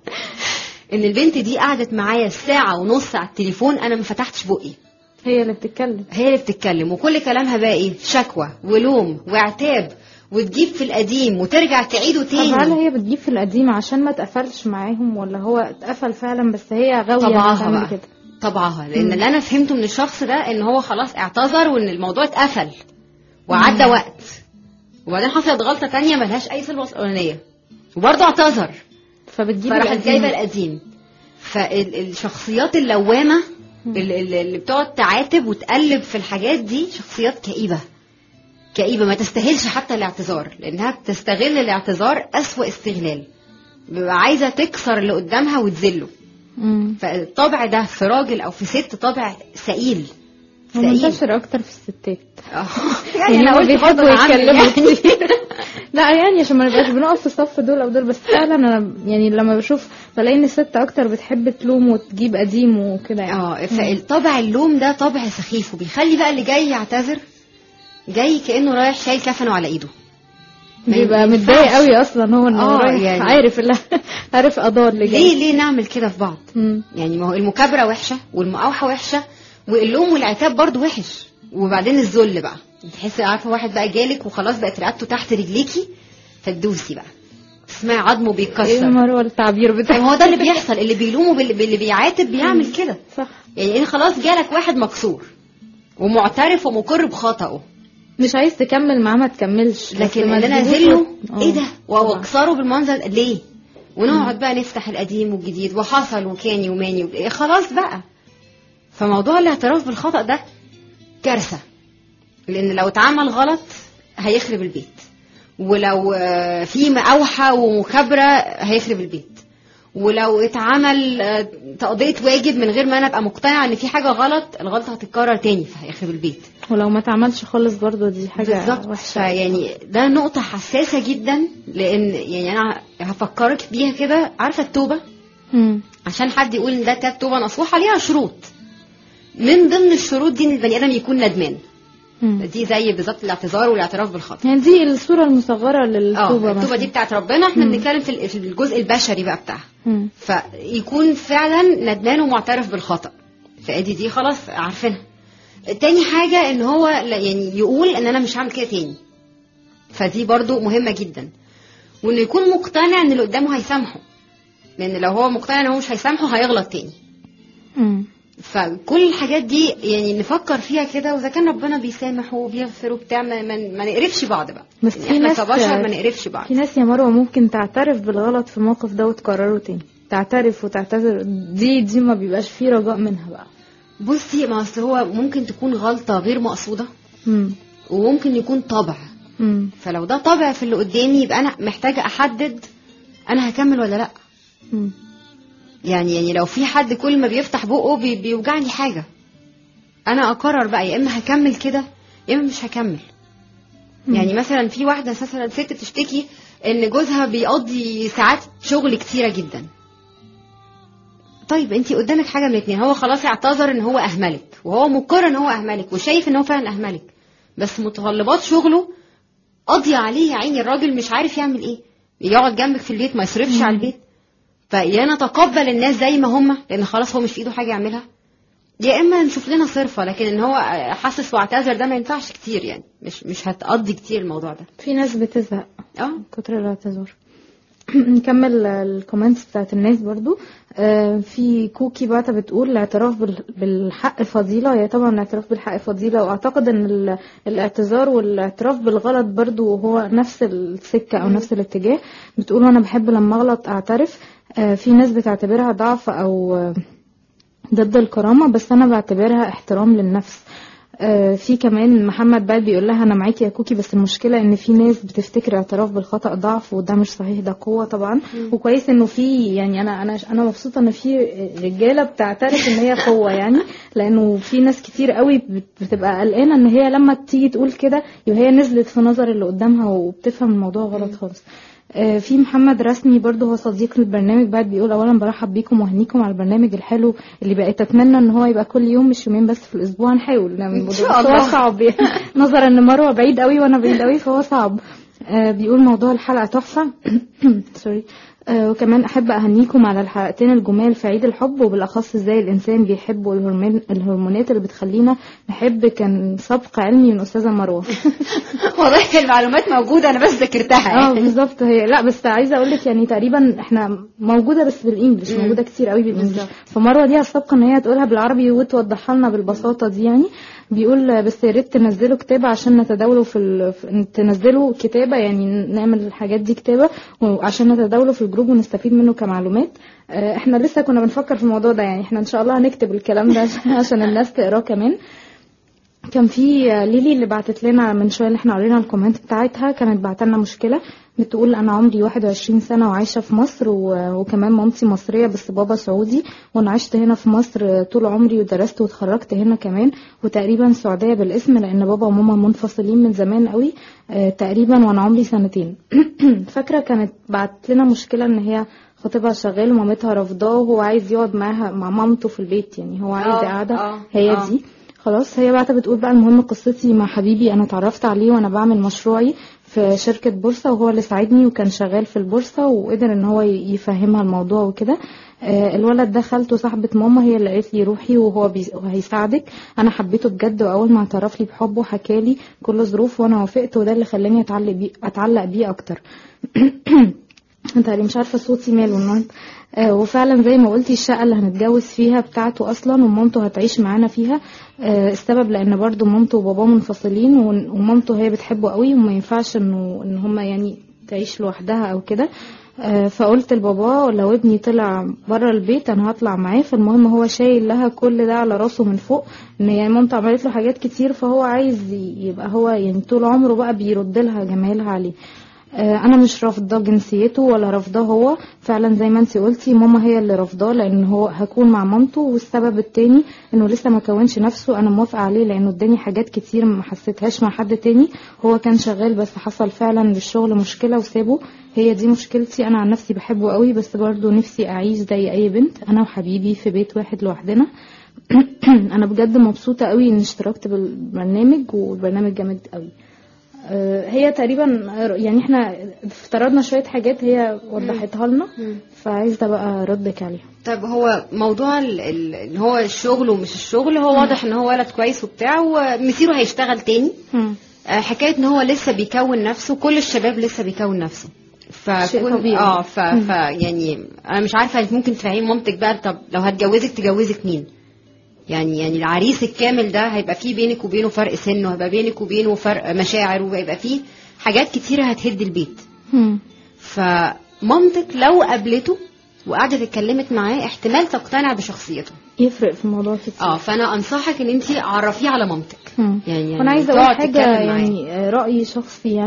ان البنت دي قعدت معايا ساعه ونص على التليفون انا ما فتحتش بقي هي اللي بتتكلم هي اللي بتتكلم وكل كلامها بقى ايه شكوى ولوم وعتاب وتجيب في القديم وترجع تعيده طب هل تاني هي بتجيب في القديم عشان ما اتقفلش معاهم ولا هو اتقفل فعلا بس هي غاوية طبعها تعمل بقى كده طبعها لان مم. اللي انا فهمته من الشخص ده ان هو خلاص اعتذر وان الموضوع اتقفل وعدى وقت وبعدين حصلت غلطه تانية ملهاش اي صله اولانيه وبرضه اعتذر فبتجيب فراحت القديم. جايبه القديم فالشخصيات اللوامه اللي, اللي اللي بتقعد تعاتب وتقلب في الحاجات دي شخصيات كئيبه كئيبه ما تستاهلش حتى الاعتذار لانها بتستغل الاعتذار اسوأ استغلال بيبقى عايزه تكسر اللي قدامها وتذله مم. فالطبع ده في راجل او في ست طبع سئيل سئيل ومنتشر اكتر في الستات آه. يعني انا هما قلت بيحبوا برضه أعمل يتكلموا يعني. كتير لا يعني عشان ما نبقاش بنقف في الصف دول او دول بس فعلا انا يعني لما بشوف بلاقي ان الست اكتر بتحب تلوم وتجيب قديم وكده يعني اه فالطبع اللوم ده طبع سخيف وبيخلي بقى اللي جاي يعتذر جاي كانه رايح شايل كفنه على ايده ما بيبقى ينفعش. متضايق قوي اصلا هو انه آه، رايح يعني. عارف اللي عارف قضاء اللي جاي ليه ليه نعمل كده في بعض مم. يعني ما هو المكابره وحشه والمقاوحه وحشه واللوم والعتاب برضو وحش وبعدين الذل بقى تحسي عارفه واحد بقى جالك وخلاص بقت رقبته تحت رجليكي فتدوسي بقى تسمعي عظمه ايه بيتكسر مروه التعبير طيب بتاعه هو ده اللي بيحصل اللي بيلوم وباللي باللي بيعاتب بيعمل كده صح يعني إن خلاص جالك واحد مكسور ومعترف ومقر بخطأه مش عايز تكمل معاه ما تكملش بس لكن ما ان انا تجيبوش اذله وقت- ايه آه. ده واكسره بالمنظر ده؟ ليه ونقعد بقى نفتح القديم والجديد وحصل وكاني وماني و... إيه خلاص بقى فموضوع الاعتراف بالخطأ ده كارثة لان لو اتعمل غلط هيخرب البيت ولو آه، في مقاوحة ومكابرة هيخرب البيت ولو اتعمل آه، تقضية واجب من غير ما انا ابقى مقتنعة ان في حاجة غلط الغلطة هتتكرر تاني فهيخرب البيت ولو ما تعملش خالص برضو دي حاجه بالظبط وحشه يعني ده نقطة حساسة جدا لأن يعني أنا هفكرك بيها كده عارفة التوبة مم. عشان حد يقول إن ده تاب توبة نصوحة ليها شروط من ضمن الشروط دي إن البني آدم يكون ندمان مم. دي زي بالظبط الاعتذار والاعتراف بالخطأ يعني دي الصوره المصغره اه للتوبه التوبة مثلا. دي بتاعت ربنا احنا مم. بنتكلم في ال- في الجزء البشري بقى بتاعها مم. فيكون فعلا ندمان ومعترف بالخطأ فادي دي خلاص عارفينها تاني حاجة ان هو لا- يعني يقول ان انا مش هعمل كده تاني فدي برضو مهمة جدا وانه يكون مقتنع ان اللي قدامه هيسامحه لان لو هو مقتنع ان هو مش هيسامحه هيغلط تاني مم. فكل الحاجات دي يعني نفكر فيها كده واذا كان ربنا بيسامح وبيغفر وبتاع ما, ما, ما نقرفش بعض بقى بس يعني في احنا ناس- كبشر ما نقرفش بعض في ناس يا مروه ممكن تعترف بالغلط في الموقف ده وتكرره تاني تعترف وتعتذر دي دي ما بيبقاش فيه رجاء منها بقى بصي ما اصل هو ممكن تكون غلطة غير مقصودة مم. وممكن يكون طبع مم. فلو ده طبع في اللي قدامي يبقى انا محتاجه احدد انا هكمل ولا لا مم. يعني يعني لو في حد كل ما بيفتح بقه بي بيوجعني حاجه انا اقرر بقى يا اما هكمل كده يا اما مش هكمل يعني مثلا في واحده مثلا ست تشتكي ان جوزها بيقضي ساعات شغل كتيره جدا طيب انت قدامك حاجه من اتنين هو خلاص اعتذر ان هو اهملك وهو مقر ان هو اهملك وشايف ان هو فعلا اهملك بس متطلبات شغله قاضيه عليه يا عيني الراجل مش عارف يعمل ايه يقعد جنبك في البيت ما يصرفش على البيت فيا نتقبل الناس زي ما هم لان خلاص هو مش في ايده حاجه يعملها يا اما نشوف لنا صرفه لكن ان هو حاسس واعتذر ده ما ينفعش كتير يعني مش مش هتقضي كتير الموضوع ده في ناس بتزهق اه كتر الاعتذار نكمل الكومنتس بتاعت الناس برضو آه، في كوكي بعتها بتقول الاعتراف بال- بالحق فضيلة هي طبعا الاعتراف بالحق فضيلة واعتقد ان ال- الاعتذار والاعتراف بالغلط برضو هو نفس السكة او نفس الاتجاه بتقول انا بحب لما اغلط اعترف آه، في ناس بتعتبرها ضعف او آه، ضد الكرامة بس أنا بعتبرها احترام للنفس آه، في كمان محمد بقى بيقول لها انا معاكي يا كوكي بس المشكله ان في ناس بتفتكر اعتراف بالخطا ضعف وده مش صحيح ده قوه طبعا وكويس انه في يعني انا انا انا مبسوطه ان في رجاله بتعترف ان هي قوه يعني لانه في ناس كتير قوي بت- بتبقى قلقانه ان هي لما تيجي تقول كده يبقى هي نزلت في نظر اللي قدامها وبتفهم الموضوع غلط خالص آه، في محمد رسمي برضه هو صديق البرنامج بعد بيقول اولا برحب بيكم وهنيكم على البرنامج الحلو اللي بقيت اتمنى ان هو يبقى كل يوم مش يومين بس في الاسبوع نحاول نعمل شاء بس هو الله. صعب يعني نظرا ان مروه بعيد قوي وانا بعيد قوي فهو صعب آه، بيقول موضوع الحلقه تحفه سوري آه، وكمان احب اهنيكم على الحلقتين الجمال في عيد الحب وبالاخص ازاي الانسان بيحب والهرمون الهرمونات اللي بتخلينا نحب كان سبق علمي من استاذه مروه والله المعلومات موجوده انا بس ذاكرتها اه يعني. بالظبط هي لا بس عايزه اقول لك يعني تقريبا احنا موجوده بس بالانجلش مم. موجوده كتير قوي بالانجلش بالظبط. فمروه ليها السبق ان هي تقولها بالعربي وتوضحها لنا بالبساطه دي يعني بيقول بس يا ريت تنزلوا كتابه عشان نتداوله في, ال... في تنزلوا كتابه يعني نعمل الحاجات دي كتابه وعشان نتداوله في الجروب ونستفيد منه كمعلومات آه، احنا لسه كنا بنفكر في الموضوع ده يعني احنا ان شاء الله هنكتب الكلام ده عشان الناس تقراه كمان كان في ليلي اللي بعتت لنا من شويه اللي احنا قرينا الكومنت بتاعتها كانت بعت لنا مشكله بتقول انا عمري 21 سنه وعايشه في مصر و- وكمان مامتي مصريه بس بابا سعودي وانا عشت هنا في مصر طول عمري ودرست واتخرجت هنا كمان وتقريبا سعوديه بالاسم لان بابا وماما منفصلين من زمان قوي آه، تقريبا وانا عمري سنتين فاكره كانت بعت لنا مشكله ان هي خطيبها شغال ومامتها رافضاه وهو عايز يقعد معاها مع مامته في البيت يعني هو عايز آه، قاعده آه، هي آه. دي خلاص هي بعتها بتقول بقى المهم قصتي مع حبيبي انا اتعرفت عليه وانا بعمل مشروعي في شركة بورصة وهو اللي ساعدني وكان شغال في البورصة وقدر ان هو ي- يفهمها الموضوع وكده آه، الولد ده خالته صاحبة ماما هي اللي قالت لي روحي وهو بي... هيساعدك انا حبيته بجد واول ما اعترف لي بحبه حكالي كل ظروفه وانا وافقت وده اللي خلاني اتعلق بيه اتعلق بيه اكتر انت مش عارفه صوتي ماله النهارده آه، وفعلا زي ما قلتي الشقه اللي هنتجوز فيها بتاعته اصلا ومامته هتعيش معانا فيها آه، السبب لان برضو مامته وباباه منفصلين ون- ومامته هي بتحبه قوي وما ينفعش انه ان هما يعني تعيش لوحدها او كده آه، فقلت لبابا لو ابني طلع بره البيت انا هطلع معاه فالمهم هو شايل لها كل ده على راسه من فوق ان يعني مامته عملت له حاجات كتير فهو عايز ي- يبقى هو يعني طول عمره بقى بيرد لها جمالها عليه آه، انا مش رافضه جنسيته ولا رافضاه هو فعلا زي ما انت قلتي ماما هي اللي رافضاه لان هو هكون مع مامته والسبب التاني انه لسه ما كونش نفسه انا موافقه عليه لانه اداني حاجات كتير ما حسيتهاش مع حد تاني هو كان شغال بس حصل فعلا للشغل مشكله وسابه هي دي مشكلتي انا عن نفسي بحبه قوي بس برضه نفسي اعيش زي اي بنت انا وحبيبي في بيت واحد لوحدنا انا بجد مبسوطه قوي ان اشتركت بالبرنامج والبرنامج جامد قوي آه، هي تقريبا يعني احنا افترضنا شويه حاجات هي وضحتها لنا فعايزه بقى ردك عليها طب هو موضوع ال- ال- ان هو الشغل ومش الشغل هو واضح ان هو ولد كويس وبتاع ومسيره هيشتغل تاني آه، حكايه ان هو لسه بيكون نفسه كل الشباب لسه بيكون نفسه شيء فكون طبيعي. اه ف... مم. ف يعني انا مش عارفه انت ممكن تفهمي مامتك بقى طب لو هتجوزك تجوزك مين يعني يعني العريس الكامل ده هيبقى فيه بينك وبينه فرق سن وهيبقى بينك وبينه فرق مشاعر وهيبقى فيه حاجات كتيره هتهد البيت مم. فمامتك لو قابلته وقعدت اتكلمت معاه احتمال تقتنع بشخصيته يفرق في الموضوع كتير اه فانا انصحك ان انت عرفيه على مامتك مم. يعني وانا عايزه اقول تقعد حاجه تتكلم معاه. يعني آه، راي شخصي يعني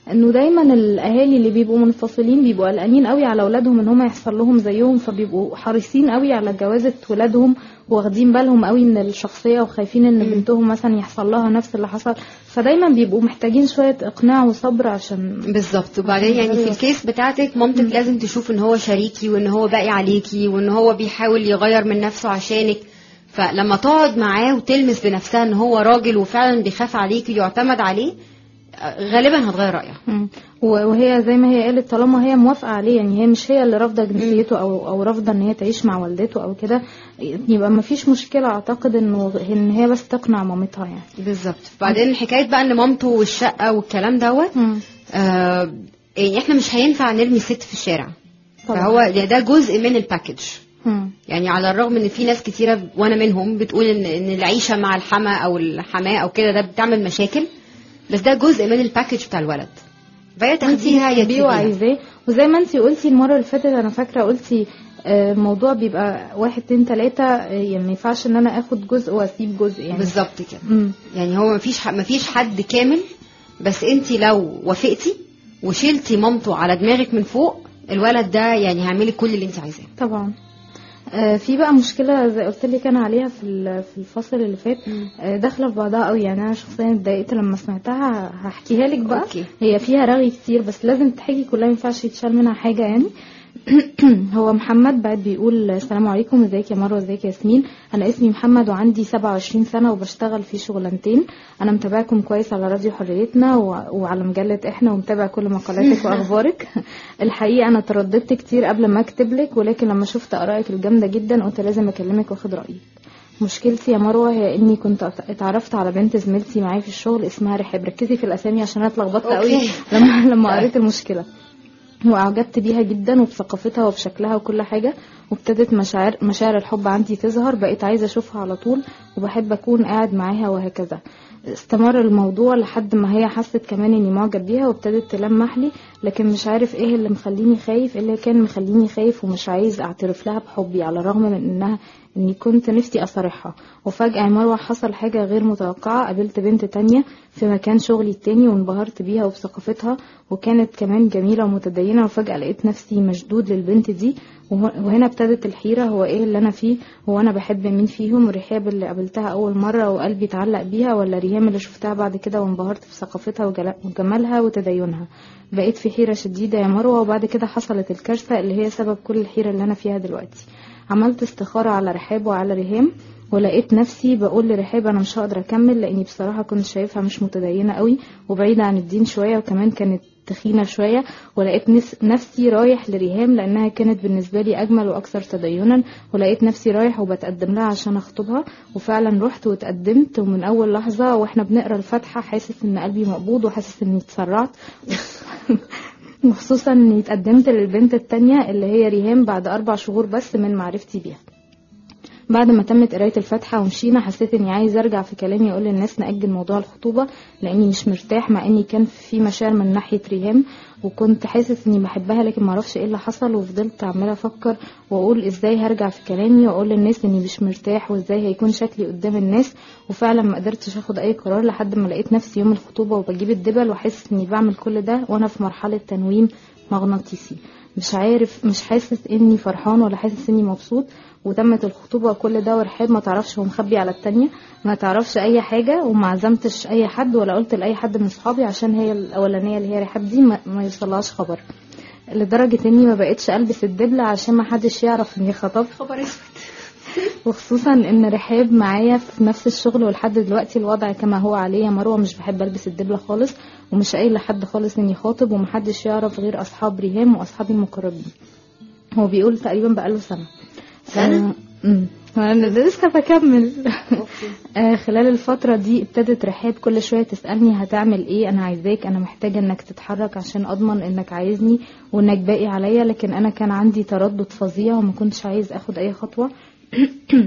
انه دايما الاهالي اللي بيبقوا منفصلين بيبقوا قلقانين قوي على اولادهم ان هم يحصل لهم زيهم فبيبقوا حريصين قوي على جوازة ولادهم واخدين بالهم قوي من الشخصيه وخايفين ان بنتهم مثلا يحصل لها نفس اللي حصل فدايما بيبقوا محتاجين شويه اقناع وصبر عشان بالظبط وبعدين يعني في الكيس بتاعتك مامتك لازم تشوف ان هو شريكي وان هو باقي عليكي وان هو بيحاول يغير من نفسه عشانك فلما تقعد معاه وتلمس بنفسها ان هو راجل وفعلا بيخاف عليكي ويعتمد عليه آه، غالبا هتغير رايها مم. و- وهي زي ما هي قالت طالما هي موافقه عليه يعني هي مش هي اللي رافضه جنسيته او او رافضه ان هي تعيش مع والدته او كده يبقى ما فيش مشكله اعتقد انه ان هي بس تقنع مامتها يعني بالظبط بعدين حكايه بقى ان مامته والشقه والكلام دوت آه يعني احنا مش هينفع نرمي ست في الشارع طبعا. فهو ده جزء من الباكج مم. يعني على الرغم ان في ناس كتيره وانا منهم بتقول ان ان العيشه مع الحما او الحماه او كده ده بتعمل مشاكل بس ده جزء من الباكج بتاع الولد فهي تاخديها يا بيه تسيبيها وعايزاه وزي ما انتي قلتي المره اللي فاتت انا فاكره قلتي آه، الموضوع بيبقى واحد اتنين تلاته آه، يعني ما ينفعش ان انا اخد جزء واسيب جزء يعني بالظبط كده مم. يعني هو مفيش ح- مفيش حد كامل بس انت لو وافقتي وشلتي مامته على دماغك من فوق الولد ده يعني هيعملك كل اللي انت عايزاه طبعا آه، في بقى مشكله زي قلت لك انا عليها في ال- في الفصل اللي فات آه، داخله في بعضها قوي يعني انا شخصيا اتضايقت لما سمعتها هحكيها لك بقى أوكي. هي فيها رغي كتير بس لازم تحكي كلها ما ينفعش يتشال منها حاجه يعني هو محمد بعد بيقول السلام عليكم ازيك يا مروه ازيك يا ياسمين انا اسمي محمد وعندي 27 سنه وبشتغل في شغلانتين انا متابعكم كويس على راديو حريتنا و- وعلى مجله احنا ومتابع كل مقالاتك واخبارك الحقيقه انا ترددت كتير قبل ما اكتب لك ولكن لما شفت ارائك الجامده جدا قلت لازم اكلمك واخد رايك مشكلتي يا مروه هي اني كنت ات- اتعرفت على بنت زميلتي معايا في الشغل اسمها رحاب ركزي في الاسامي عشان انا اتلخبطت قوي أوكي. لما لما قريت المشكله واعجبت بيها جدا وبثقافتها وبشكلها وكل حاجه وابتدت مشاعر مشاعر الحب عندي تظهر بقيت عايزه اشوفها على طول وبحب اكون قاعد معاها وهكذا استمر الموضوع لحد ما هي حست كمان اني معجب بيها وابتدت تلمح لي لكن مش عارف ايه اللي مخليني خايف ايه اللي كان مخليني خايف ومش عايز اعترف لها بحبي على الرغم من انها اني كنت نفسي اصارحها وفجأة يا مروة حصل حاجة غير متوقعة قابلت بنت تانية في مكان شغلي التاني وانبهرت بيها وبثقافتها وكانت كمان جميلة ومتدينة وفجأة لقيت نفسي مشدود للبنت دي وه- وهنا ابتدت الحيرة هو ايه اللي انا فيه هو انا بحب مين فيهم رحاب اللي قابلتها اول مرة وقلبي اتعلق بيها ولا ريهام اللي شفتها بعد كده وانبهرت بثقافتها وجل- وجمالها وتدينها بقيت في حيرة شديدة يا مروة وبعد كده حصلت الكارثة اللي هي سبب كل الحيرة اللي انا فيها دلوقتي عملت استخارة على رحاب وعلى ريهام ولقيت نفسي بقول لرحاب انا مش هقدر اكمل لاني بصراحة كنت شايفها مش متدينة قوي وبعيدة عن الدين شوية وكمان كانت تخينة شوية ولقيت نس- نفسي رايح لريهام لأنها كانت بالنسبة لي أجمل وأكثر تدينا ولقيت نفسي رايح وبتقدم لها عشان أخطبها وفعلا رحت وتقدمت ومن أول لحظة وإحنا بنقرا الفاتحة حاسس إن قلبي مقبوض وحاسس إني اتسرعت وخصوصا إني اتقدمت للبنت التانية اللي هي ريهام بعد أربع شهور بس من معرفتي بيها بعد ما تمت قرايه الفاتحه ومشينا حسيت اني عايز ارجع في كلامي اقول للناس ناجل موضوع الخطوبه لاني مش مرتاح مع اني كان في مشاعر من ناحيه ريهام وكنت حاسس اني بحبها لكن معرفش ايه اللي حصل وفضلت عماله افكر واقول ازاي هرجع في كلامي واقول للناس اني مش مرتاح وازاي هيكون شكلي قدام الناس وفعلا ما قدرتش اخد اي قرار لحد ما لقيت نفسي يوم الخطوبه وبجيب الدبل وحاسس اني بعمل كل ده وانا في مرحله تنويم مغناطيسي مش عارف مش حاسس اني فرحان ولا حاسس اني مبسوط وتمت الخطوبه وكل ده ورحاب ما تعرفش هو مخبي على التانية ما تعرفش اي حاجه وما عزمتش اي حد ولا قلت لاي حد من صحابي عشان هي الاولانيه اللي هي رحاب دي ما, ما يوصلهاش خبر لدرجه اني ما بقتش البس الدبله عشان ما حدش يعرف اني خطبت خبر اسود وخصوصا ان رحاب معايا في نفس الشغل ولحد دلوقتي الوضع كما هو عليه يا مروه مش بحب البس الدبله خالص ومش قايل لحد خالص اني خاطب ومحدش يعرف غير اصحاب ريهام واصحابي المقربين هو بيقول تقريبا بقاله سنه سنة؟ آه، امم انا لسه بكمل آه خلال الفترة دي ابتدت رحاب كل شوية تسألني هتعمل ايه انا عايزاك انا محتاجة انك تتحرك عشان اضمن انك عايزني وانك باقي عليا لكن انا كان عندي تردد فظيع وما كنتش عايز اخد اي خطوة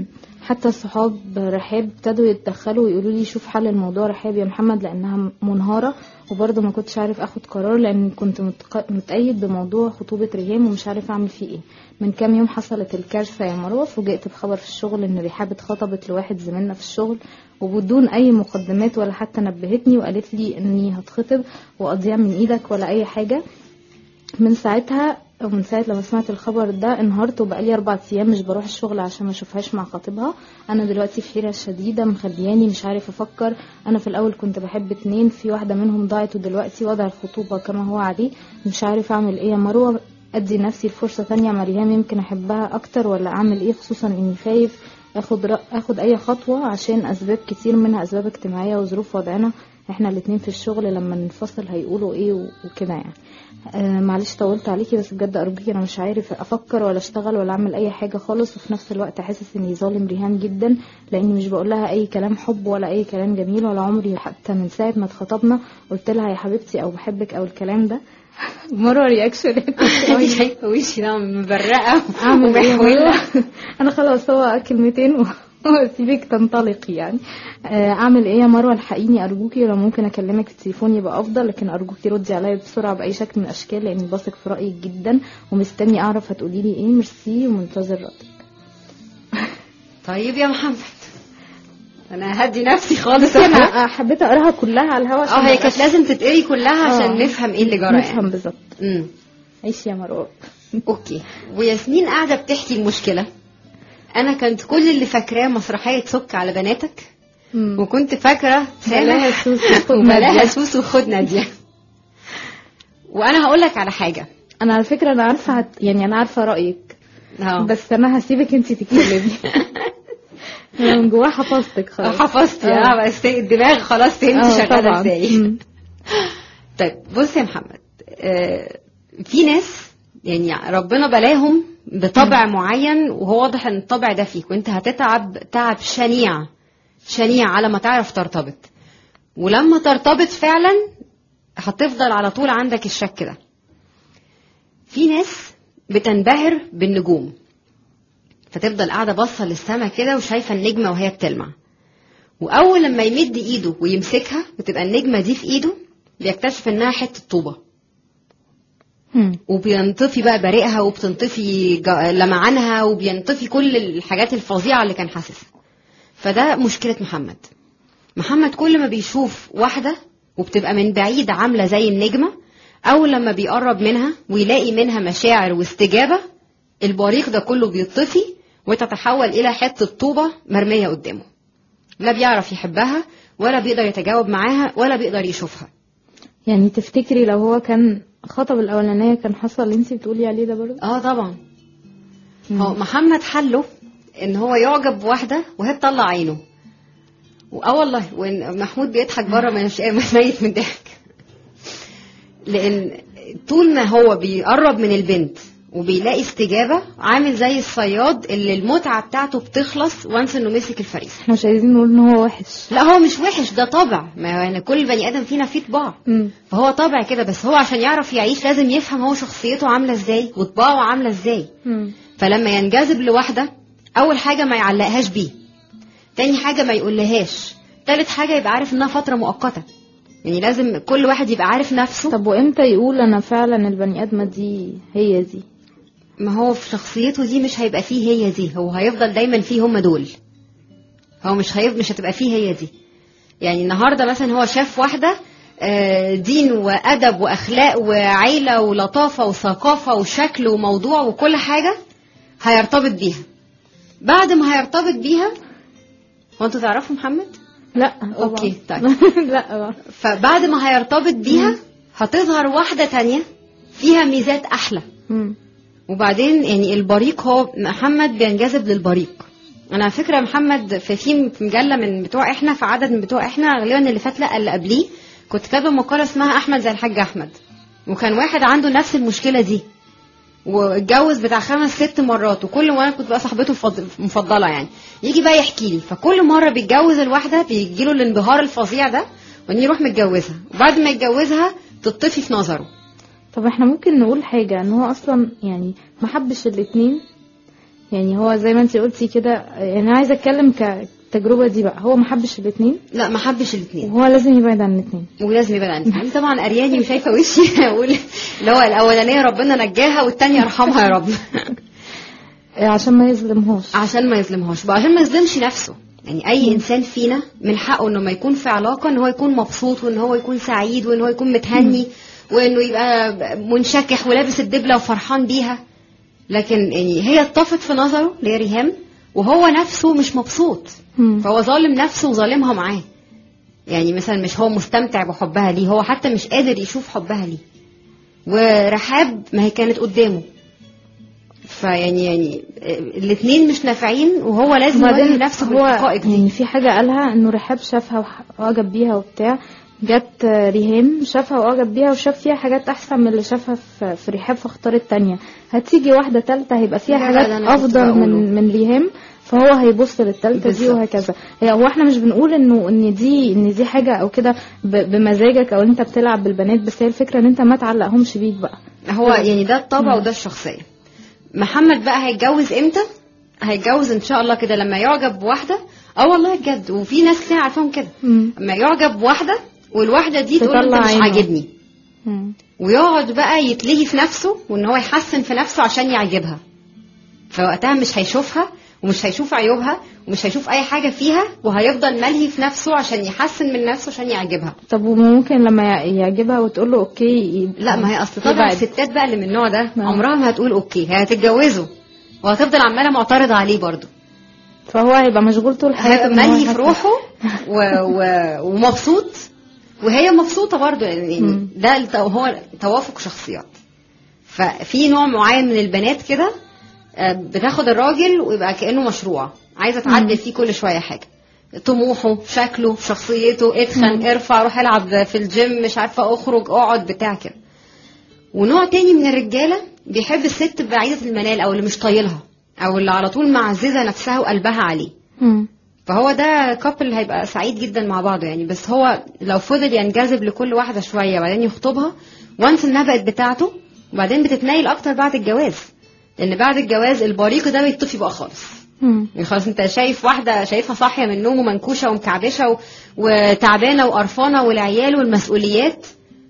حتى الصحاب رحاب ابتدوا يتدخلوا ويقولوا لي شوف حل الموضوع رحاب يا محمد لانها منهاره وبرضه ما كنتش عارف اخد قرار لان كنت متق- متأيد بموضوع خطوبه ريهام ومش عارف اعمل فيه ايه من كام يوم حصلت الكارثه يا مروه فوجئت بخبر في الشغل ان رحاب اتخطبت لواحد زميلنا في الشغل وبدون اي مقدمات ولا حتى نبهتني وقالت لي اني هتخطب واضيع من ايدك ولا اي حاجه من ساعتها او من ساعه لما سمعت الخبر ده انهارت وبقالي اربع ايام مش بروح الشغل عشان ما اشوفهاش مع خطيبها انا دلوقتي في حيره شديده مخلياني مش عارف افكر انا في الاول كنت بحب اتنين في واحده منهم ضاعت ودلوقتي وضع الخطوبه كما هو عليه مش عارف اعمل ايه يا مروه ادي نفسي فرصه تانية مع ريهام يمكن احبها اكتر ولا اعمل ايه خصوصا اني خايف اخد رأ... اخد اي خطوه عشان اسباب كتير منها اسباب اجتماعيه وظروف وضعنا احنا الاتنين في الشغل لما ننفصل هيقولوا ايه و- وكده يعني آه معلش طولت عليكي بس بجد ارجوكي انا مش عارف افكر ولا اشتغل ولا اعمل اي حاجه خالص وفي نفس الوقت حاسس اني ظالم ريهام جدا لاني مش بقول لها اي كلام حب ولا اي كلام جميل ولا عمري حتى من ساعه ما اتخطبنا قلت لها يا حبيبتي او بحبك او الكلام ده مره رياكشن انت شايفه وشي ده مبرقه اعمل ايه ومحولة. مرة؟ انا خلاص هو كلمتين و- واسيبك تنطلقي يعني آه، اعمل ايه يا مروه الحقيني ارجوكي لو ممكن اكلمك في التليفون يبقى افضل لكن ارجوكي ردي عليا بسرعه باي شكل من الاشكال لاني بثق في رايك جدا ومستني اعرف هتقولي لي ايه ميرسي ومنتظر ردك طيب يا محمد انا هدي نفسي خالص انا حبيت اقراها كلها على الهوا عشان اه هي نبقى- كانت لازم تتقري كلها عشان آه. نفهم ايه اللي جرى نفهم يعني بالظبط امم عيشي يا مروه اوكي وياسمين قاعده بتحكي المشكله انا كنت كل اللي فاكراه مسرحيه سك على بناتك مم. وكنت فاكره بلاها سامح سوسو خد وبلاها نادية. سوسو خد ناديه وانا هقول لك على حاجه انا على فكره انا عارفه هت... يعني انا عارفه رايك اه بس انا هسيبك انت تتكلمي انا من جواها حفظتك خلاص حفظتي آه. اه بس الدماغ خلاص فهمت آه، شغاله طبعاً. ازاي مم. طيب بص يا محمد آه، في ناس يعني ربنا بلاهم بطبع معين وهو واضح ان الطبع ده فيك وانت هتتعب تعب شنيع شنيع على ما تعرف ترتبط ولما ترتبط فعلا هتفضل على طول عندك الشك ده في ناس بتنبهر بالنجوم فتفضل قاعده باصه للسما كده وشايفه النجمه وهي بتلمع واول لما يمد ايده ويمسكها وتبقى النجمه دي في ايده بيكتشف انها حته طوبه مم. وبينطفي بقى بريقها وبتنطفي جا- لمعانها وبينطفي كل الحاجات الفظيعه اللي كان حاسسها فده مشكله محمد محمد كل ما بيشوف واحده وبتبقى من بعيد عامله زي النجمه اول لما بيقرب منها ويلاقي منها مشاعر واستجابه البريق ده كله بيطفي وتتحول الى حته طوبه مرميه قدامه لا بيعرف يحبها ولا بيقدر يتجاوب معاها ولا بيقدر يشوفها يعني تفتكري لو هو كان خطب الاولانيه كان حصل اللي انت بتقولي عليه ده برضه اه طبعا هو محمد حله ان هو يعجب بواحده وهي تطلع عينه اه والله وان محمود بيضحك بره مش ميت من الضحك لان طول ما هو بيقرب من البنت وبيلاقي استجابه عامل زي الصياد اللي المتعه بتاعته بتخلص وانس انه مسك الفريسه احنا مش عايزين نقول ان هو وحش لا هو مش وحش ده طبع ما يعني كل بني ادم فينا فيه طباع مم. فهو طبع كده بس هو عشان يعرف يعيش لازم يفهم هو شخصيته عامله ازاي وطباعه عامله ازاي مم. فلما ينجذب لواحده اول حاجه ما يعلقهاش بيه تاني حاجه ما يقولهاش تالت حاجه يبقى عارف انها فتره مؤقته يعني لازم كل واحد يبقى عارف نفسه طب وامتى يقول انا فعلا البني ادمه دي هي دي ما هو في شخصيته دي مش هيبقى فيه هي دي هو هيفضل دايما فيه هم دول هو مش هيف... مش هتبقى فيه هي دي يعني النهارده مثلا هو شاف واحده آه، دين وادب واخلاق وعيله ولطافه وثقافه وشكل وموضوع وكل حاجه هيرتبط بيها بعد ما هيرتبط بيها هو انتوا تعرفوا محمد لا طبعا. أوكي، طيب. لا بقى. فبعد ما هيرتبط بيها هتظهر واحده تانية فيها ميزات احلى مم. وبعدين يعني البريق هو محمد بينجذب للبريق انا على فكره محمد في في في مجله من بتوع احنا في عدد من بتوع احنا غالبا اللي فات لا اللي قبليه كنت كاتبه مقاله اسمها احمد زي الحاج احمد وكان واحد عنده نفس المشكله دي واتجوز بتاع خمس ست مرات وكل مره كنت بقى صاحبته فض- مفضله يعني يجي بقى يحكي لي فكل مره بيتجوز الواحده بيجي له الانبهار الفظيع ده وان يروح متجوزها وبعد ما يتجوزها تطفي في نظره طب احنا ممكن نقول حاجة ان هو اصلا يعني ما حبش الاتنين يعني هو زي ما انت قلتي كده يعني انا عايزه اتكلم كتجربه دي بقى هو ما حبش الاثنين لا ما حبش الاثنين وهو لازم يبعد عن الاثنين ولازم يبعد عن الاثنين طبعا ارياني وشايفه وشي اقول اللي هو الاولانيه ربنا نجاها والثانيه ارحمها يا رب عشان ما يظلمهاش عشان ما يظلمهاش بقى عشان ما يظلمش نفسه يعني اي انسان فينا من حقه انه ما يكون في علاقه ان هو يكون مبسوط وان هو يكون سعيد وان هو يكون متهني وانه يبقى منشكح ولابس الدبله وفرحان بيها لكن يعني هي اتطفت في نظره اللي هي ريهام وهو نفسه مش مبسوط مم. فهو ظالم نفسه وظالمها معاه يعني مثلا مش هو مستمتع بحبها ليه هو حتى مش قادر يشوف حبها ليه ورحاب ما هي كانت قدامه فيعني يعني الاثنين مش نافعين وهو لازم يواجه وبعدين نفسه هو بالحقائق دي يعني في حاجة قالها انه رحاب شافها وح- واعجب بيها وبتاع جت ريهام شافها واعجب بيها وشاف فيها حاجات احسن من اللي شافها في, في رحاب فاختار التانية هتيجي واحده تالتة هيبقى فيها ده بقى حاجات اللي أنا كنت افضل بقوله. من من ريهام فهو هيبص للتالتة دي بالظبط. وهكذا هي هو احنا مش بنقول انه ان دي ان دي حاجة او كده ب- بمزاجك او انت بتلعب بالبنات بس هي الفكرة ان انت ما تعلقهمش بيك بقى هو يعني ده الطبع وده الشخصيه محمد بقى هيتجوز امتى هيتجوز ان شاء الله كده لما يعجب بواحده اه والله بجد وفي ناس كتير عارفاهم كده مم. لما يعجب بواحده والواحده دي تقول له تطلع انت مش عينه. عاجبني مم. ويقعد بقى يتلهي في نفسه وان هو يحسن في نفسه عشان يعجبها فوقتها مش هيشوفها ومش هيشوف عيوبها ومش هيشوف اي حاجه فيها وهيفضل ملهي في نفسه عشان يحسن من نفسه عشان يعجبها طب وممكن لما يع- يعجبها وتقول له اوكي ي- لا ما هي اصل طبعا يبعد. الستات بقى اللي من النوع ده نعم. عمرها ما هتقول اوكي هي هتتجوزه وهتفضل عماله معترضه عليه برضه فهو هيبقى مشغول طول حياته هيبقى إن هو ملهي في يحس- روحه و... و... ومبسوط وهي مبسوطه برضه يعني مم. ده الت- هو توافق شخصيات ففي نوع معين من البنات كده آه، بتاخد الراجل ويبقى كانه مشروع عايزه تعدل فيه كل شويه حاجه طموحه شكله شخصيته اتخن ارفع روح العب في الجيم مش عارفه اخرج اقعد بتاع كده ونوع تاني من الرجاله بيحب الست بعيده المنال او اللي مش طايلها او اللي على طول معززه نفسها وقلبها عليه مم. فهو ده كابل هيبقى سعيد جدا مع بعضه يعني بس هو لو فضل ينجذب لكل واحده شويه وبعدين يخطبها وانس انها بقت بتاعته وبعدين بتتنيل اكتر بعد الجواز لان بعد الجواز البريق ده بيطفي بقى خالص مم. يعني خلاص انت شايف واحده شايفها صاحيه من النوم ومنكوشه ومكعبشه و... وتعبانه وقرفانه والعيال والمسؤوليات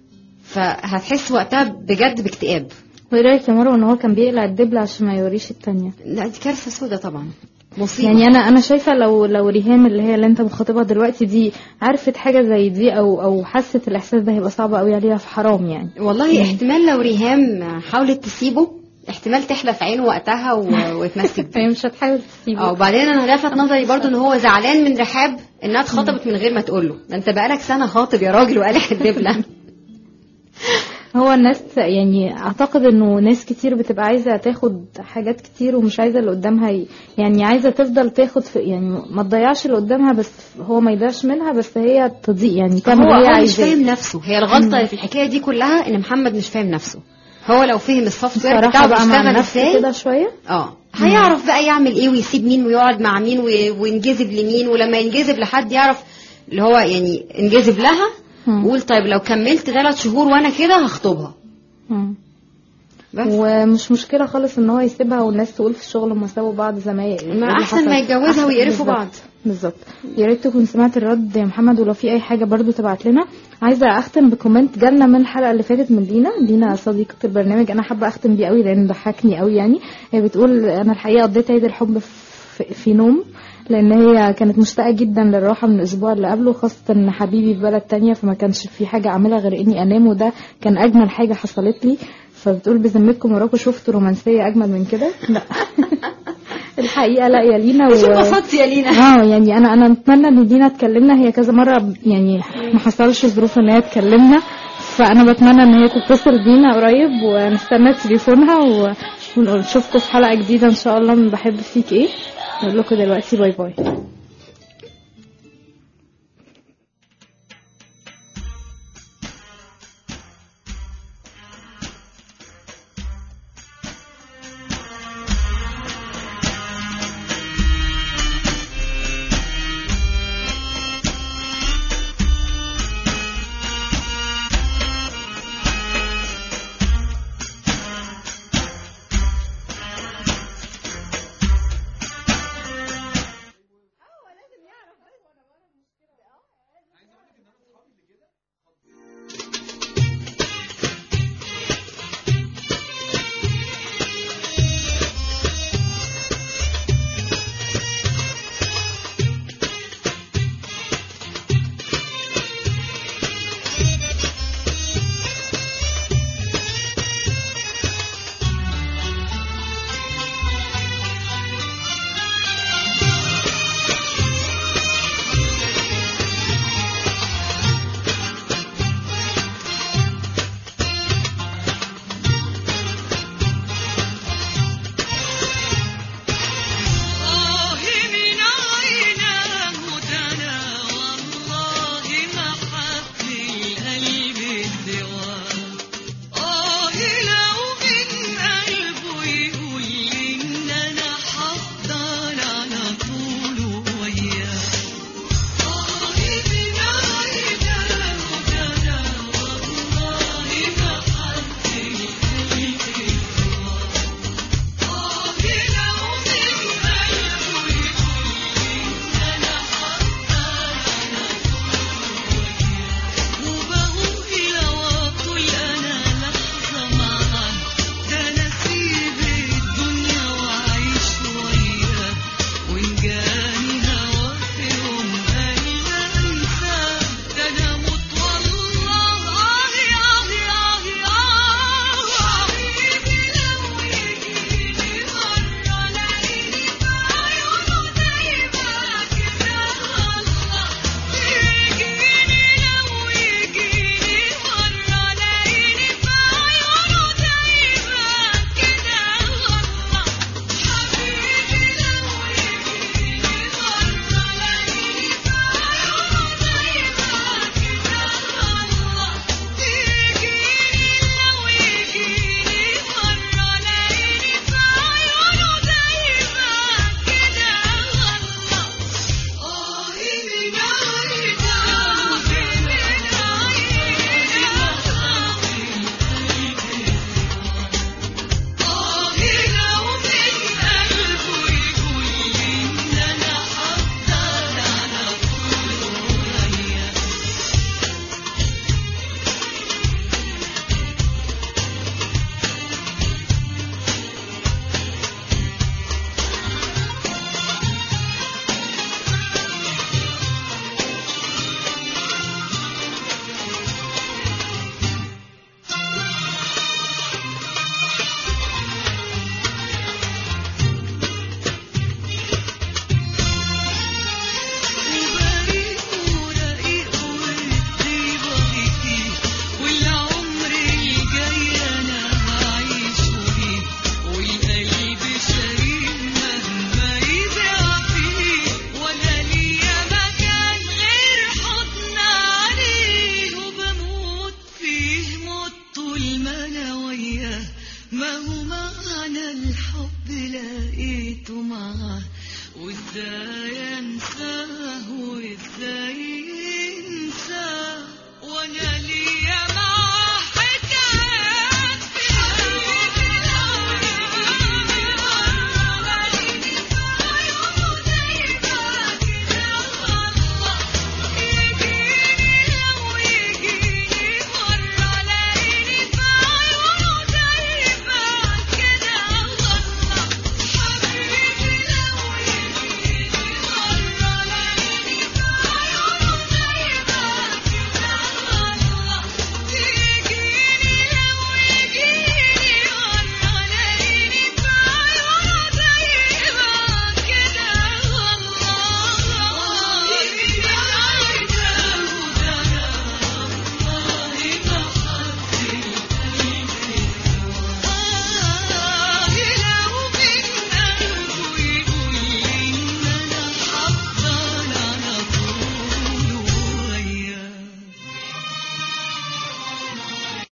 فهتحس وقتها بجد باكتئاب وايه رايك يا مروه ان هو كان بيقلع الدبله عشان ما يوريش التانية لا دي كارثه سودا طبعا مصيبه يعني انا انا شايفه لو لو ريهام اللي هي اللي انت مخاطبها دلوقتي دي عرفت حاجه زي دي او او حست الاحساس ده هيبقى صعب قوي عليها في حرام يعني والله احتمال لو ريهام حاولت تسيبه احتمال تحلى في عينه وقتها و... وتمسك بيه هي مش هتحاول اه تسيبه وبعدين انا لفت نظري برضو ان هو زعلان من رحاب انها اتخطبت من غير ما تقول له ده انت بقالك سنه خاطب يا راجل وقالع الدبله هو الناس يعني اعتقد انه ناس كتير بتبقى عايزه تاخد حاجات كتير ومش عايزه اللي قدامها ي... يعني عايزه تفضل تاخد في يعني ما تضيعش اللي قدامها بس هو ما يضيعش منها بس هي تضيع يعني تعمل هو اللي هي هو مش عايزاه فاهم نفسه هي الغلطه في الحكايه دي كلها ان محمد مش فاهم نفسه هو لو فهم السوفت وير صراحه بتاعه بقى مع بيشتغل نفسه ازاي كده شويه اه هيعرف بقى يعمل ايه ويسيب مين ويقعد مع مين وي- وينجذب لمين ولما ينجذب لحد يعرف اللي هو يعني انجذب لها مم. وقول طيب لو كملت ثلاث شهور وانا كده هخطبها مم. بس ومش مشكله خالص ان هو يسيبها والناس تقول في الشغل هم سابوا بعض زمايل إيه اللي احسن حصل؟ ما يتجوزها أحسن- ويقرفوا بالظبط. بعض بالظبط يا ريت تكون سمعت الرد يا محمد ولو في اي حاجه برضو تبعت لنا عايزه اختم بكومنت جالنا من الحلقه اللي فاتت من دينا دينا صديقه البرنامج انا حابه اختم بيه قوي لان ضحكني قوي يعني هي بتقول انا الحقيقه قضيت عيد الحب في, في نوم لان هي كانت مشتاقه جدا للراحه من الاسبوع اللي قبله خاصه ان حبيبي في بلد تانية فما كانش في حاجه اعملها غير اني انام وده كان اجمل حاجه حصلت لي فبتقول بذمتكم وراكم شفتوا رومانسيه اجمل من كده لا الحقيقه لا يا لينا شو و... انبسطت يا لينا اه يعني انا انا اتمنى ان دينا تكلمنا هي كذا مره يعني ما حصلش ظروف ان هي تكلمنا فانا بتمنى ان هي تتصل بينا قريب ونستنى تليفونها و- ونشوفكم في حلقه جديده ان شاء الله من بحب فيك ايه نقول لكم دلوقتي باي باي الحب لقيته معاه وازاي انساه